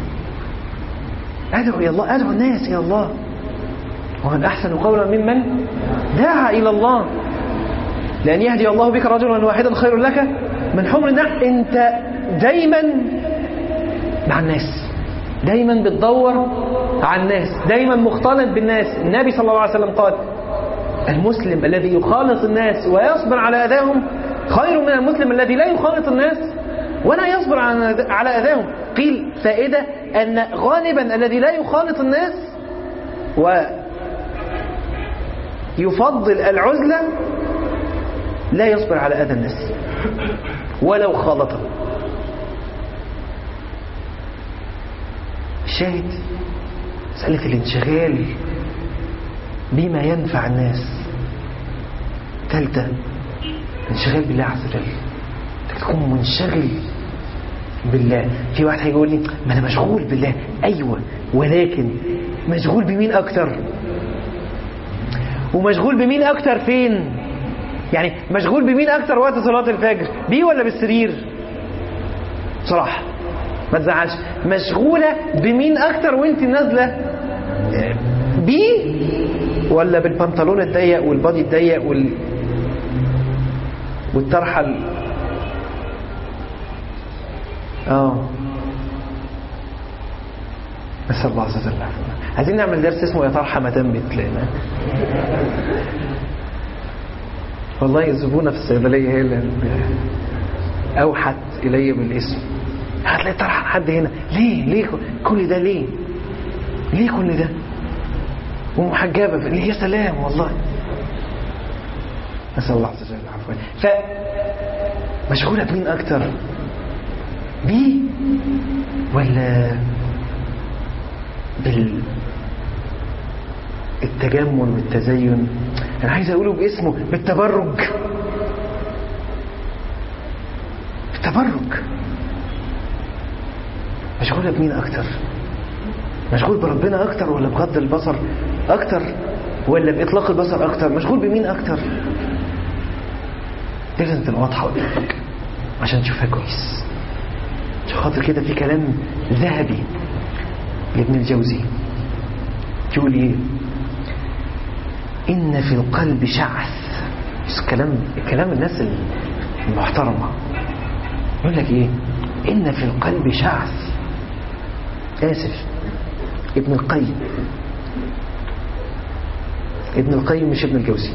أدعو إلى الله أدعو الناس إلى الله ومن أحسن قولا ممن دعا إلى الله لأن يهدي الله بك رجلا واحدا خير لك من حمر النعم أنت دايما مع الناس دايما بتدور على الناس دايما مختلط بالناس النبي صلى الله عليه وسلم قال المسلم الذي يخالط الناس ويصبر على أذاهم خير من المسلم الذي لا يخالط الناس ولا يصبر على أذاهم قيل فائدة أن غالبا الذي لا يخالط الناس ويفضل العزلة لا يصبر على أذى الناس ولو خالطه الشاهد مسألة الانشغال بما ينفع الناس ثالثة الانشغال بالله عز وجل تكون منشغل بالله في واحد هيقول لي ما انا مشغول بالله ايوه ولكن مشغول بمين اكتر ومشغول بمين اكتر فين يعني مشغول بمين اكتر وقت صلاة الفجر بيه ولا بالسرير بصراحة ما تزعلش مشغولة بمين اكتر وانت نازلة بيه ولا بالبنطلون الضيق والبادي الضيق وال والطرحة ال... اه نسأل الله عز وجل عايزين نعمل درس اسمه يا طرحة ما تنبت لنا والله الزبونة في الصيدلية هي اللي أوحت إلي بالاسم هتلاقي طرحة حد هنا ليه ليه كل ده ليه ليه كل ده ومحجبة ليه يا سلام والله نسأل الله عز وجل العفو فمشغولة بمين أكتر بيه ولا بال التجمل والتزين انا عايز اقوله باسمه بالتبرج بالتبرج مشغولة بمين اكتر مشغول بربنا اكتر ولا بغض البصر اكتر ولا باطلاق البصر اكتر مشغول بمين اكتر دي لازم تبقى واضحه قدامك عشان تشوفها كويس عشان خاطر كده في كلام ذهبي لابن الجوزي تقول ايه ان في القلب شعث بس كلام كلام الناس المحترمه يقول لك ايه ان في القلب شعث اسف ابن القيم ابن القيم مش ابن الجوزي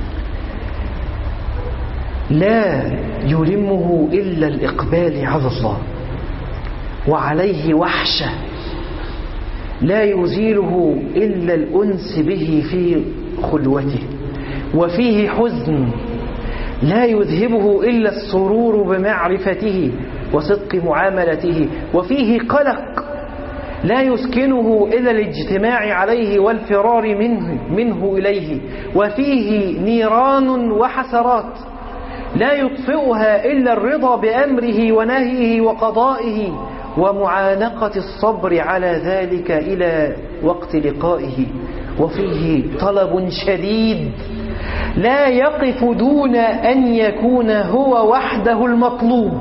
لا يلمه إلا الإقبال على الله وعليه وحشة لا يزيله إلا الأنس به في خلوته وفيه حزن لا يذهبه إلا السرور بمعرفته وصدق معاملته وفيه قلق لا يسكنه إلا الاجتماع عليه والفرار منه, منه إليه وفيه نيران وحسرات لا يطفئها إلا الرضا بأمره ونهيه وقضائه ومعانقة الصبر على ذلك إلى وقت لقائه وفيه طلب شديد لا يقف دون أن يكون هو وحده المطلوب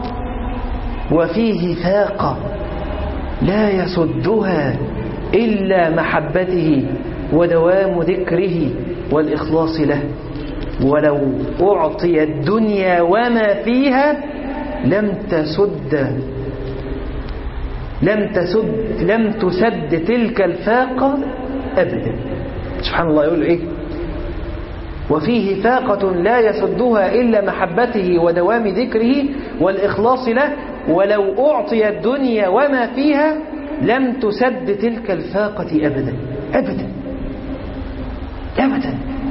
وفيه ثاقة لا يسدها إلا محبته ودوام ذكره والإخلاص له ولو أعطي الدنيا وما فيها لم تسد لم تسد لم تسد تلك الفاقة أبدا سبحان الله يقول إيه وفيه فاقة لا يسدها إلا محبته ودوام ذكره والإخلاص له ولو أعطي الدنيا وما فيها لم تسد تلك الفاقة أبدا أبدا أبدا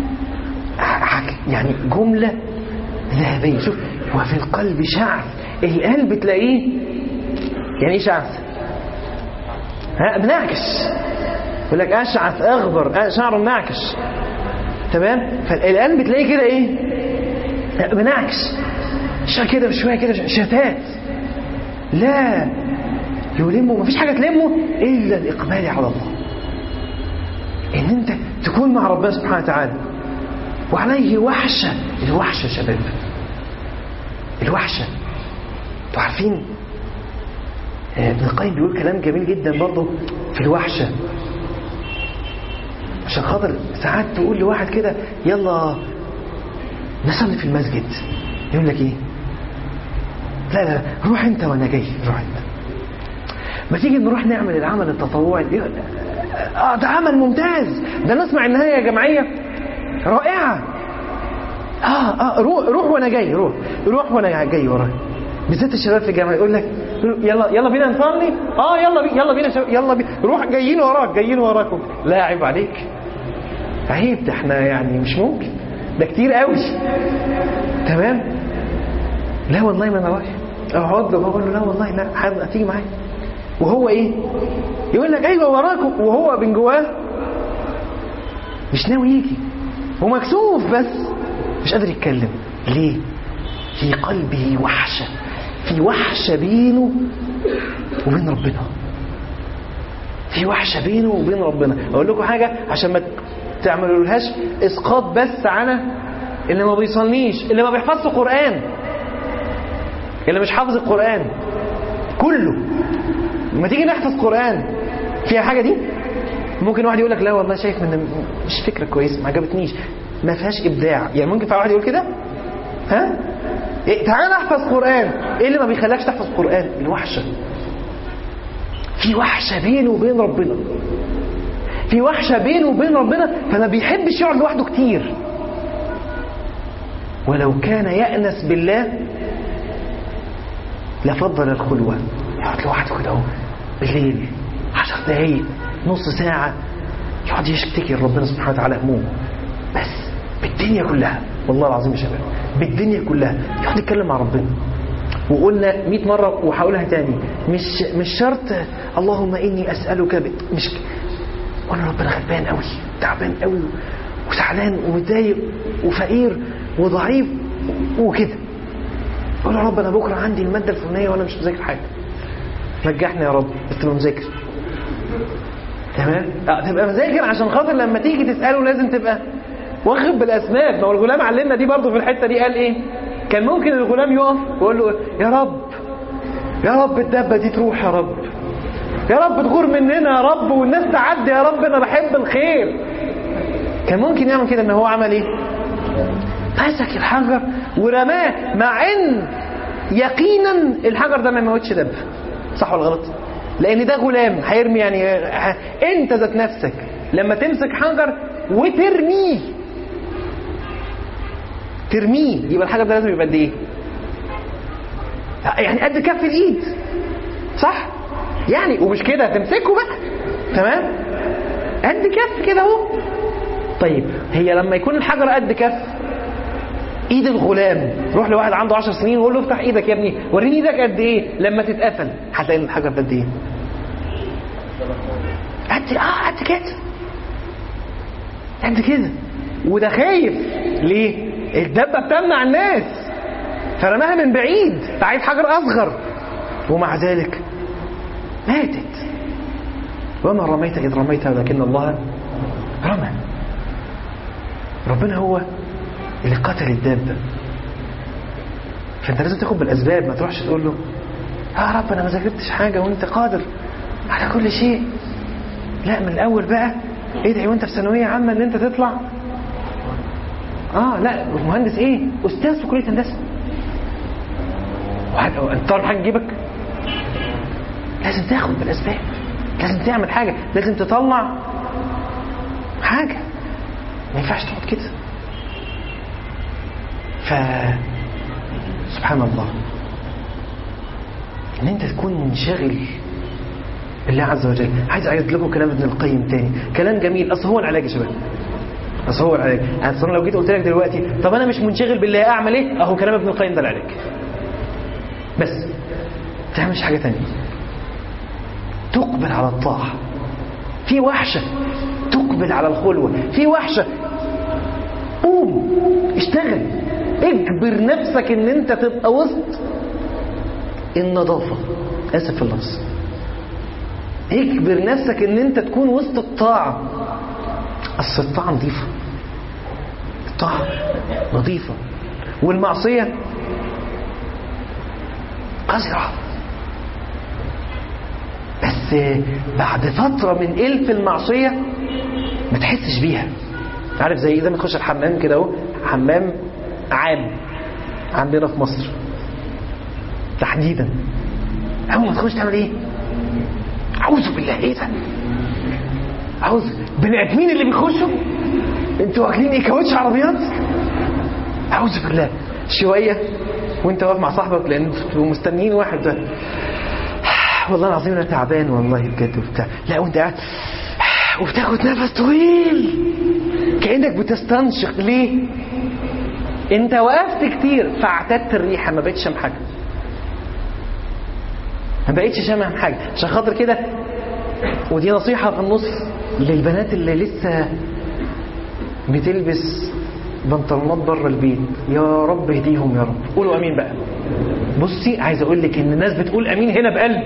يعني جملة ذهبية شوف وفي القلب شعث القلب تلاقيه يعني ايه شعث ها منعكش يقول لك اشعث اغبر شعره منعكش تمام فالقلب تلاقيه كده ايه منعكش شويه كده وشويه كده شتات لا يلمه مفيش حاجه تلمه الا الاقبال على الله ان انت تكون مع ربنا سبحانه وتعالى وعليه وحشة الوحشة شباب الوحشة انتوا عارفين آه، ابن القيم بيقول كلام جميل جدا برضه في الوحشة عشان خاطر ساعات تقول لواحد كده يلا نصلي في المسجد يقول لك ايه لا لا روح انت وانا جاي روح انت ما تيجي نروح نعمل العمل التطوعي اه ده عمل ممتاز ده نسمع ان هي جمعيه رائعه اه اه روح روح وانا جاي روح روح وانا جاي وراك بالذات الشباب في الجامعه يقول لك يلا يلا بينا نصلي اه يلا بي يلا بينا شباب يلا بينا روح جايين وراك جايين وراكم لا عيب عليك عيب ده احنا يعني مش ممكن ده كتير قوي تمام لا والله ما انا رايح اقعد له بقول له لا والله لا حابب هتيجي معايا وهو ايه يقول لك ايوه وراكم وهو من جواه مش ناوي يجي ومكسوف بس مش قادر يتكلم ليه في قلبه وحشة في وحشة بينه وبين ربنا في وحشة بينه وبين ربنا أقول لكم حاجة عشان ما تعملولهاش إسقاط بس على اللي ما بيصليش اللي ما بيحفظش القرآن اللي مش حافظ القرآن كله لما تيجي نحفظ قرآن فيها حاجة دي ممكن واحد يقول لك لا والله شايف ان مش فكرة كويسة ما عجبتنيش ما فيهاش إبداع يعني ممكن في واحد يقول كده ها إيه تعال احفظ قرآن ايه اللي ما بيخليكش تحفظ قرآن الوحشة في وحشة بينه وبين ربنا في وحشة بينه وبين ربنا فما بيحبش يقعد لوحده كتير ولو كان يأنس بالله لفضل الخلوة يقعد لوحده كده اهو بالليل عشر دقايق نص ساعة يقعد يشتكي لربنا سبحانه وتعالى همومه بس بالدنيا كلها والله العظيم يا شباب بالدنيا كلها يقعد يتكلم مع ربنا وقلنا 100 مرة وهقولها تاني مش مش شرط اللهم إني أسألك ب... مش قلنا ربنا غلبان قوي تعبان قوي وزعلان ومتضايق وفقير وضعيف وكده قول يا رب انا بكره عندي الماده الفلانيه وانا مش مذاكر حاجه نجحني يا رب بس تبقى مذاكر تمام اه تبقى مذاكر عشان خاطر لما تيجي تساله لازم تبقى واخد بالاسباب ما هو الغلام علمنا دي برضه في الحته دي قال ايه كان ممكن الغلام يقف ويقول له يا رب يا رب الدبه دي تروح يا رب يا رب تغور مننا يا رب والناس تعدي يا رب انا بحب الخير كان ممكن يعمل كده ان هو عمل ايه مسك الحجر ورماه مع ان يقينا الحجر ده ما يموتش دب صح ولا غلط لان ده غلام هيرمي يعني انت ذات نفسك لما تمسك حجر وترميه ترميه يبقى الحجر ده لازم يبقى قد ايه يعني قد كف الايد صح يعني ومش كده تمسكه بقى تمام قد كف كده اهو طيب هي لما يكون الحجر قد كف ايد الغلام روح لواحد عنده 10 سنين وقول له افتح ايدك يا ابني وريني ايدك قد ايه لما تتقفل هتلاقي الحجر ده قد ايه قد اه قد كده قد كده وده خايف ليه الدبه بتمنع الناس فرماها من بعيد فعايز حجر اصغر ومع ذلك ماتت وما رميت اذ رميت ولكن الله رمى ربنا هو اللي قتل الدابة فانت لازم تاخد بالاسباب ما تروحش تقول له يا رب انا ما ذاكرتش حاجه وانت قادر على كل شيء لا من الاول بقى ادعي وانت في ثانويه عامه ان انت تطلع اه لا مهندس ايه استاذ في كليه هندسه واحد انت طالب حاجه تجيبك لازم تاخد بالاسباب لازم تعمل حاجه لازم تطلع حاجه ما ينفعش تقعد كده ف سبحان الله ان انت تكون منشغل بالله عز وجل عايز اعيد لكم كلام ابن القيم تاني كلام جميل اصل هو العلاج يا شباب اصل هو العلاج اصل لو جيت قلت لك دلوقتي طب انا مش منشغل بالله اعمل ايه اهو كلام ابن القيم ده العلاج بس ما تعملش حاجه تانية تقبل على الطاعه في وحشه تقبل على الخلوه في وحشه قوم اشتغل اجبر نفسك ان انت تبقى وسط النظافة اسف في اللفظ اجبر نفسك ان انت تكون وسط الطاعة اصل الطاعة نظيفة الطاعة نظيفة والمعصية قذرة بس بعد فترة من ألف المعصية ما تحسش بيها عارف زي إذا ما تخش الحمام كده اهو حمام عام عندنا في مصر تحديدا أول ما تخش تعمل إيه؟ أعوذ بالله إيه ده؟ أعوذ بني آدمين اللي بيخشوا أنتوا واكلين إيه كاوتش عربيات؟ أعوذ بالله شوية وأنت واقف مع صاحبك لأن انتوا مستنيين واحد ده والله العظيم أنا تعبان والله بجد وبتاع لا وأنت قاعد وبتاخد نفس طويل كأنك بتستنشق ليه؟ أنت وقفت كتير فاعتدت الريحة ما بقتش شم حاجة ما بقتش شامم حاجة عشان خاطر كده ودي نصيحة في النص للبنات اللي لسه بتلبس بنطلونات بره البيت يا رب اهديهم يا رب قولوا امين بقى بصي عايز اقول لك ان الناس بتقول امين هنا بقلب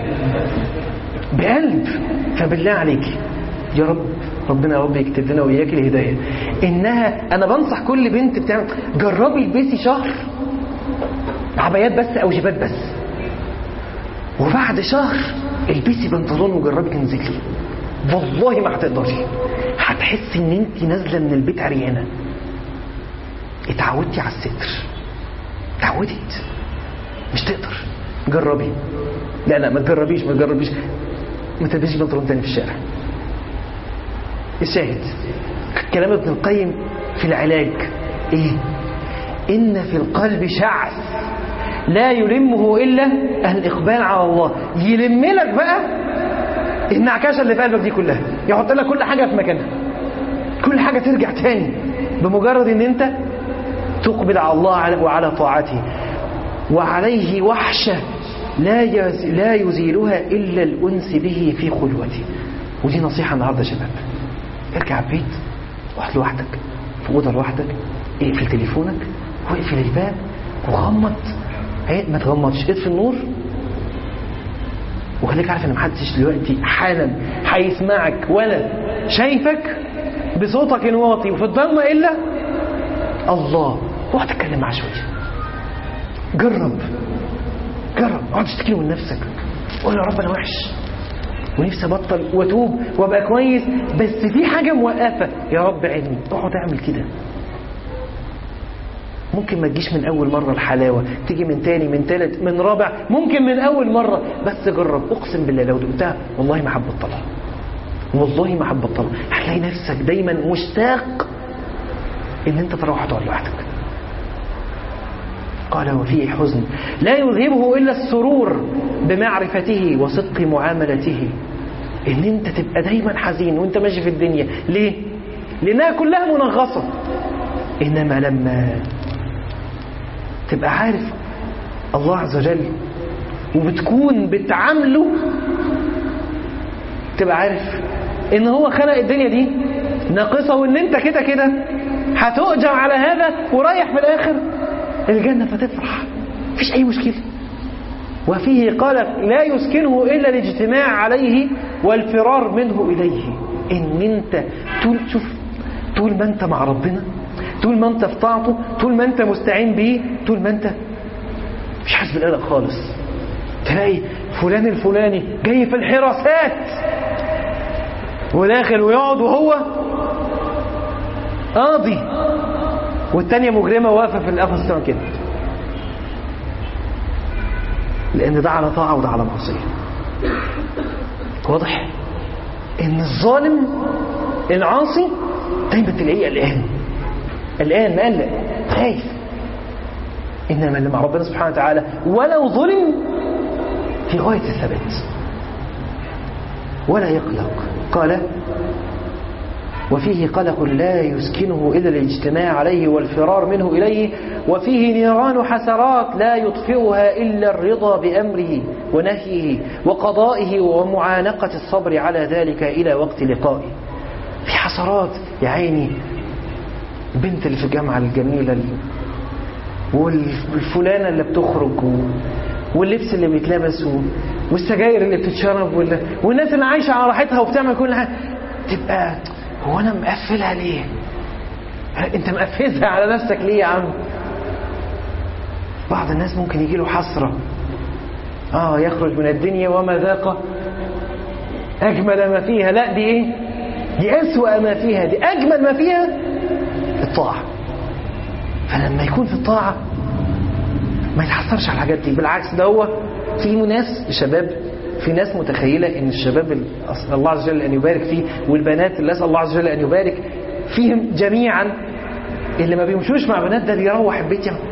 بقلب فبالله عليك يا رب ربنا يا رب يكتب لنا واياك الهدايه انها انا بنصح كل بنت بتعمل جربي البسي شهر عبايات بس او جيبات بس وبعد شهر البسي بنطلون وجربي تنزلي والله ما هتقدري هتحسي ان انت نازله من البيت عريانه اتعودتي على الستر اتعودت مش تقدر جربي لا لا ما تجربيش ما تجربيش ما تلبسيش بنطلون تاني في الشارع الشاهد كلام ابن القيم في العلاج ايه ان في القلب شعث لا يلمه الا الاقبال على الله يلم لك بقى النعكشه اللي في قلبك دي كلها يحط لك كل حاجه في مكانها كل حاجه ترجع تاني بمجرد ان انت تقبل على الله وعلى طاعته وعليه وحشه لا لا يزيلها الا الانس به في خلوته ودي نصيحه النهارده يا شباب ارجع البيت واقعد لوحدك في اوضه لوحدك اقفل تليفونك واقفل الباب وغمض ما تغمضش اطفي النور وخليك عارف ان محدش دلوقتي حالا هيسمعك ولا شايفك بصوتك الواطي وفي الضلمه الا الله اقعد تتكلم معاه شويه جرب جرب اقعد تشتكي من نفسك قول يا رب انا وحش ونفسي ابطل واتوب وابقى كويس بس في حاجه موقفه يا رب علمي اقعد اعمل كده ممكن ما تجيش من اول مره الحلاوه تيجي من تاني من تالت من رابع ممكن من اول مره بس جرب اقسم بالله لو دقتها والله ما هتبطلها والله ما هتبطلها هتلاقي نفسك دايما مشتاق ان انت تروح تقعد لوحدك قال وفيه حزن لا يذهبه الا السرور بمعرفته وصدق معاملته ان انت تبقى دايما حزين وانت ماشي في الدنيا ليه لانها كلها منغصه انما لما تبقى عارف الله عز وجل وبتكون بتعامله تبقى عارف ان هو خلق الدنيا دي ناقصه وان انت كده كده هتؤجر على هذا ورايح في الاخر الجنه فتفرح مفيش اي مشكله وفيه قال لا يسكنه الا الاجتماع عليه والفرار منه اليه ان انت طول شوف طول ما انت مع ربنا طول ما انت في طاعته طول ما انت مستعين بيه طول ما انت مش حاسس بالقلق خالص تلاقي فلان الفلاني جاي في الحراسات وداخل ويقعد وهو قاضي والتانية مجرمة واقفة في القفص بتاعه كده لأن ده على طاعة وده على معصية واضح إن الظالم العاصي دايما تلاقيه قلقان قلقان مقلق خايف إنما اللي مع ربنا سبحانه وتعالى ولو ظلم في غاية الثبات ولا يقلق قال وفيه قلق لا يسكنه إلا الاجتماع عليه والفرار منه إليه وفيه نيران حسرات لا يطفئها إلا الرضا بأمره ونهيه وقضائه ومعانقة الصبر على ذلك إلى وقت لقائه في حسرات يا عيني البنت اللي في الجامعة الجميلة والفلانة اللي بتخرج واللبس اللي بيتلبس والسجاير اللي بتتشرب والناس اللي عايشة على راحتها وبتعمل كل حاجة تبقى هو انا مقفلها ليه انت مقفزها على نفسك ليه يا عم بعض الناس ممكن يجي له حسرة آه يخرج من الدنيا وما ذاق أجمل ما فيها لا دي إيه دي أسوأ ما فيها دي أجمل ما فيها الطاعة فلما يكون في الطاعة ما يتحسرش على الحاجات دي بالعكس ده هو في ناس الشباب في ناس متخيلة ان الشباب ال- أسأل الله عز وجل ان يبارك فيه والبنات اللي اسأل الله عز وجل ان يبارك فيهم جميعا اللي ما بيمشوش مع بنات ده بيروح البيت يعني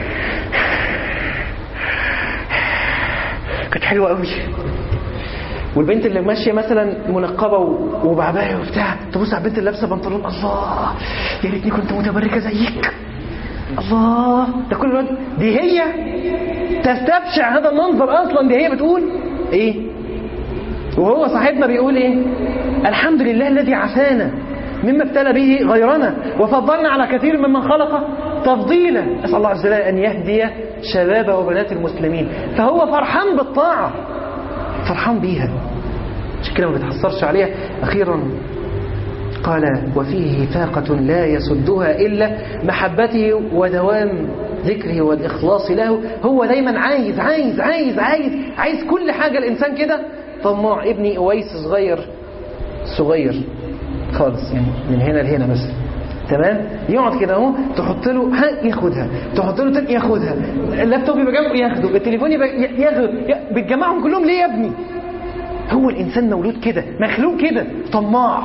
كانت حلوة قوي والبنت اللي ماشيه مثلا منقبه و- وبعبايه وبتاع تبص على البنت اللي لابسه بنطلون الله يا ريتني كنت متبركه زيك الله ده كل الوقت دي هي تستبشع هذا المنظر اصلا دي هي بتقول ايه وهو صاحبنا بيقول ايه الحمد لله الذي عافانا مما ابتلى به غيرنا وفضلنا على كثير ممن خلق تفضيلا اسال الله عز وجل ان يهدي شباب وبنات المسلمين فهو فرحان بالطاعه فرحان بيها عشان كده ما بيتحسرش عليها اخيرا قال وفيه فاقة لا يسدها إلا محبته ودوام ذكره والإخلاص له هو دايما عايز عايز عايز عايز عايز كل حاجة الإنسان كده طماع ابني أويس صغير صغير خالص يعني من هنا لهنا مثلا تمام يقعد كده اهو تحط له ها ياخدها تحط له تاني ياخدها اللابتوب يبقى جنبه ياخده التليفون يبقى ي- ياخده ي- بتجمعهم كلهم ليه يا ابني هو الانسان مولود كده مخلوق كده طماع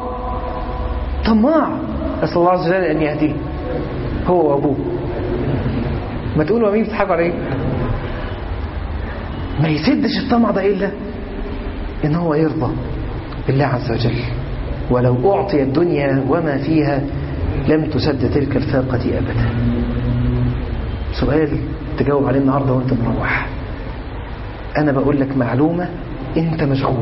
طماع أسأل الله عز وجل أن يهديه هو وأبوه ما تقولوا مين بتضحكوا على ايه ما يسدش الطمع ده إلا إن هو يرضى بالله عز وجل ولو أعطي الدنيا وما فيها لم تسد تلك الفاقة أبدا سؤال تجاوب عليه النهاردة وانت مروح أنا بقول لك معلومة أنت مشغول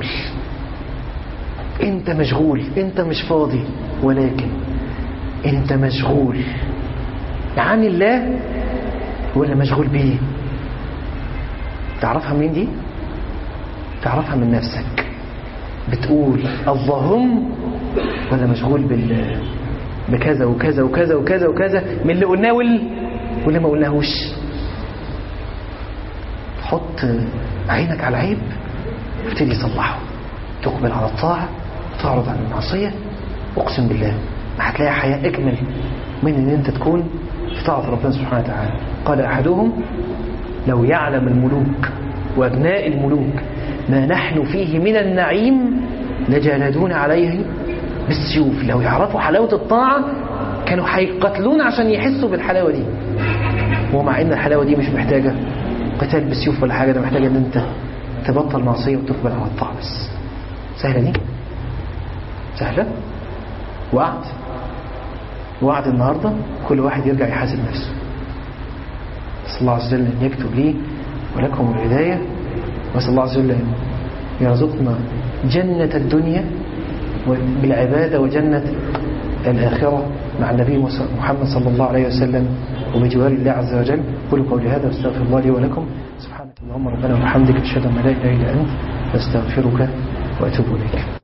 أنت مشغول أنت مش فاضي ولكن أنت مشغول عن الله ولا مشغول بيه تعرفها منين دي تعرفها من نفسك بتقول اللهم ولا مشغول بال بكذا وكذا وكذا وكذا وكذا من اللي قلناه وال... واللي ما قلناهوش حط عينك على العيب ابتدي صلحه تقبل على الطاعة تعرض عن المعصية اقسم بالله ما هتلاقي حياة اجمل من ان انت تكون في طاعة ربنا سبحانه وتعالى قال احدهم لو يعلم الملوك وابناء الملوك ما نحن فيه من النعيم لجالدون عليه بالسيوف لو يعرفوا حلاوة الطاعة كانوا هيقتلون عشان يحسوا بالحلاوة دي ومع ان الحلاوة دي مش محتاجة قتال بالسيوف ولا حاجة ده محتاجة ان انت تبطل معصية وتقبل على الطاعة بس سهلة دي سهلة وعد وعد النهاردة كل واحد يرجع يحاسب نفسه نسأل الله عز وجل أن يكتب لي ولكم الهداية وأسأل الله عز وجل أن يرزقنا جنة الدنيا بالعبادة وجنة الآخرة مع النبي محمد صلى الله عليه وسلم وبجوار الله عز وجل قولوا قولي هذا واستغفر الله لي ولكم سبحانك اللهم ربنا وبحمدك أشهد أن لا إله إلا أنت أستغفرك وأتوب إليك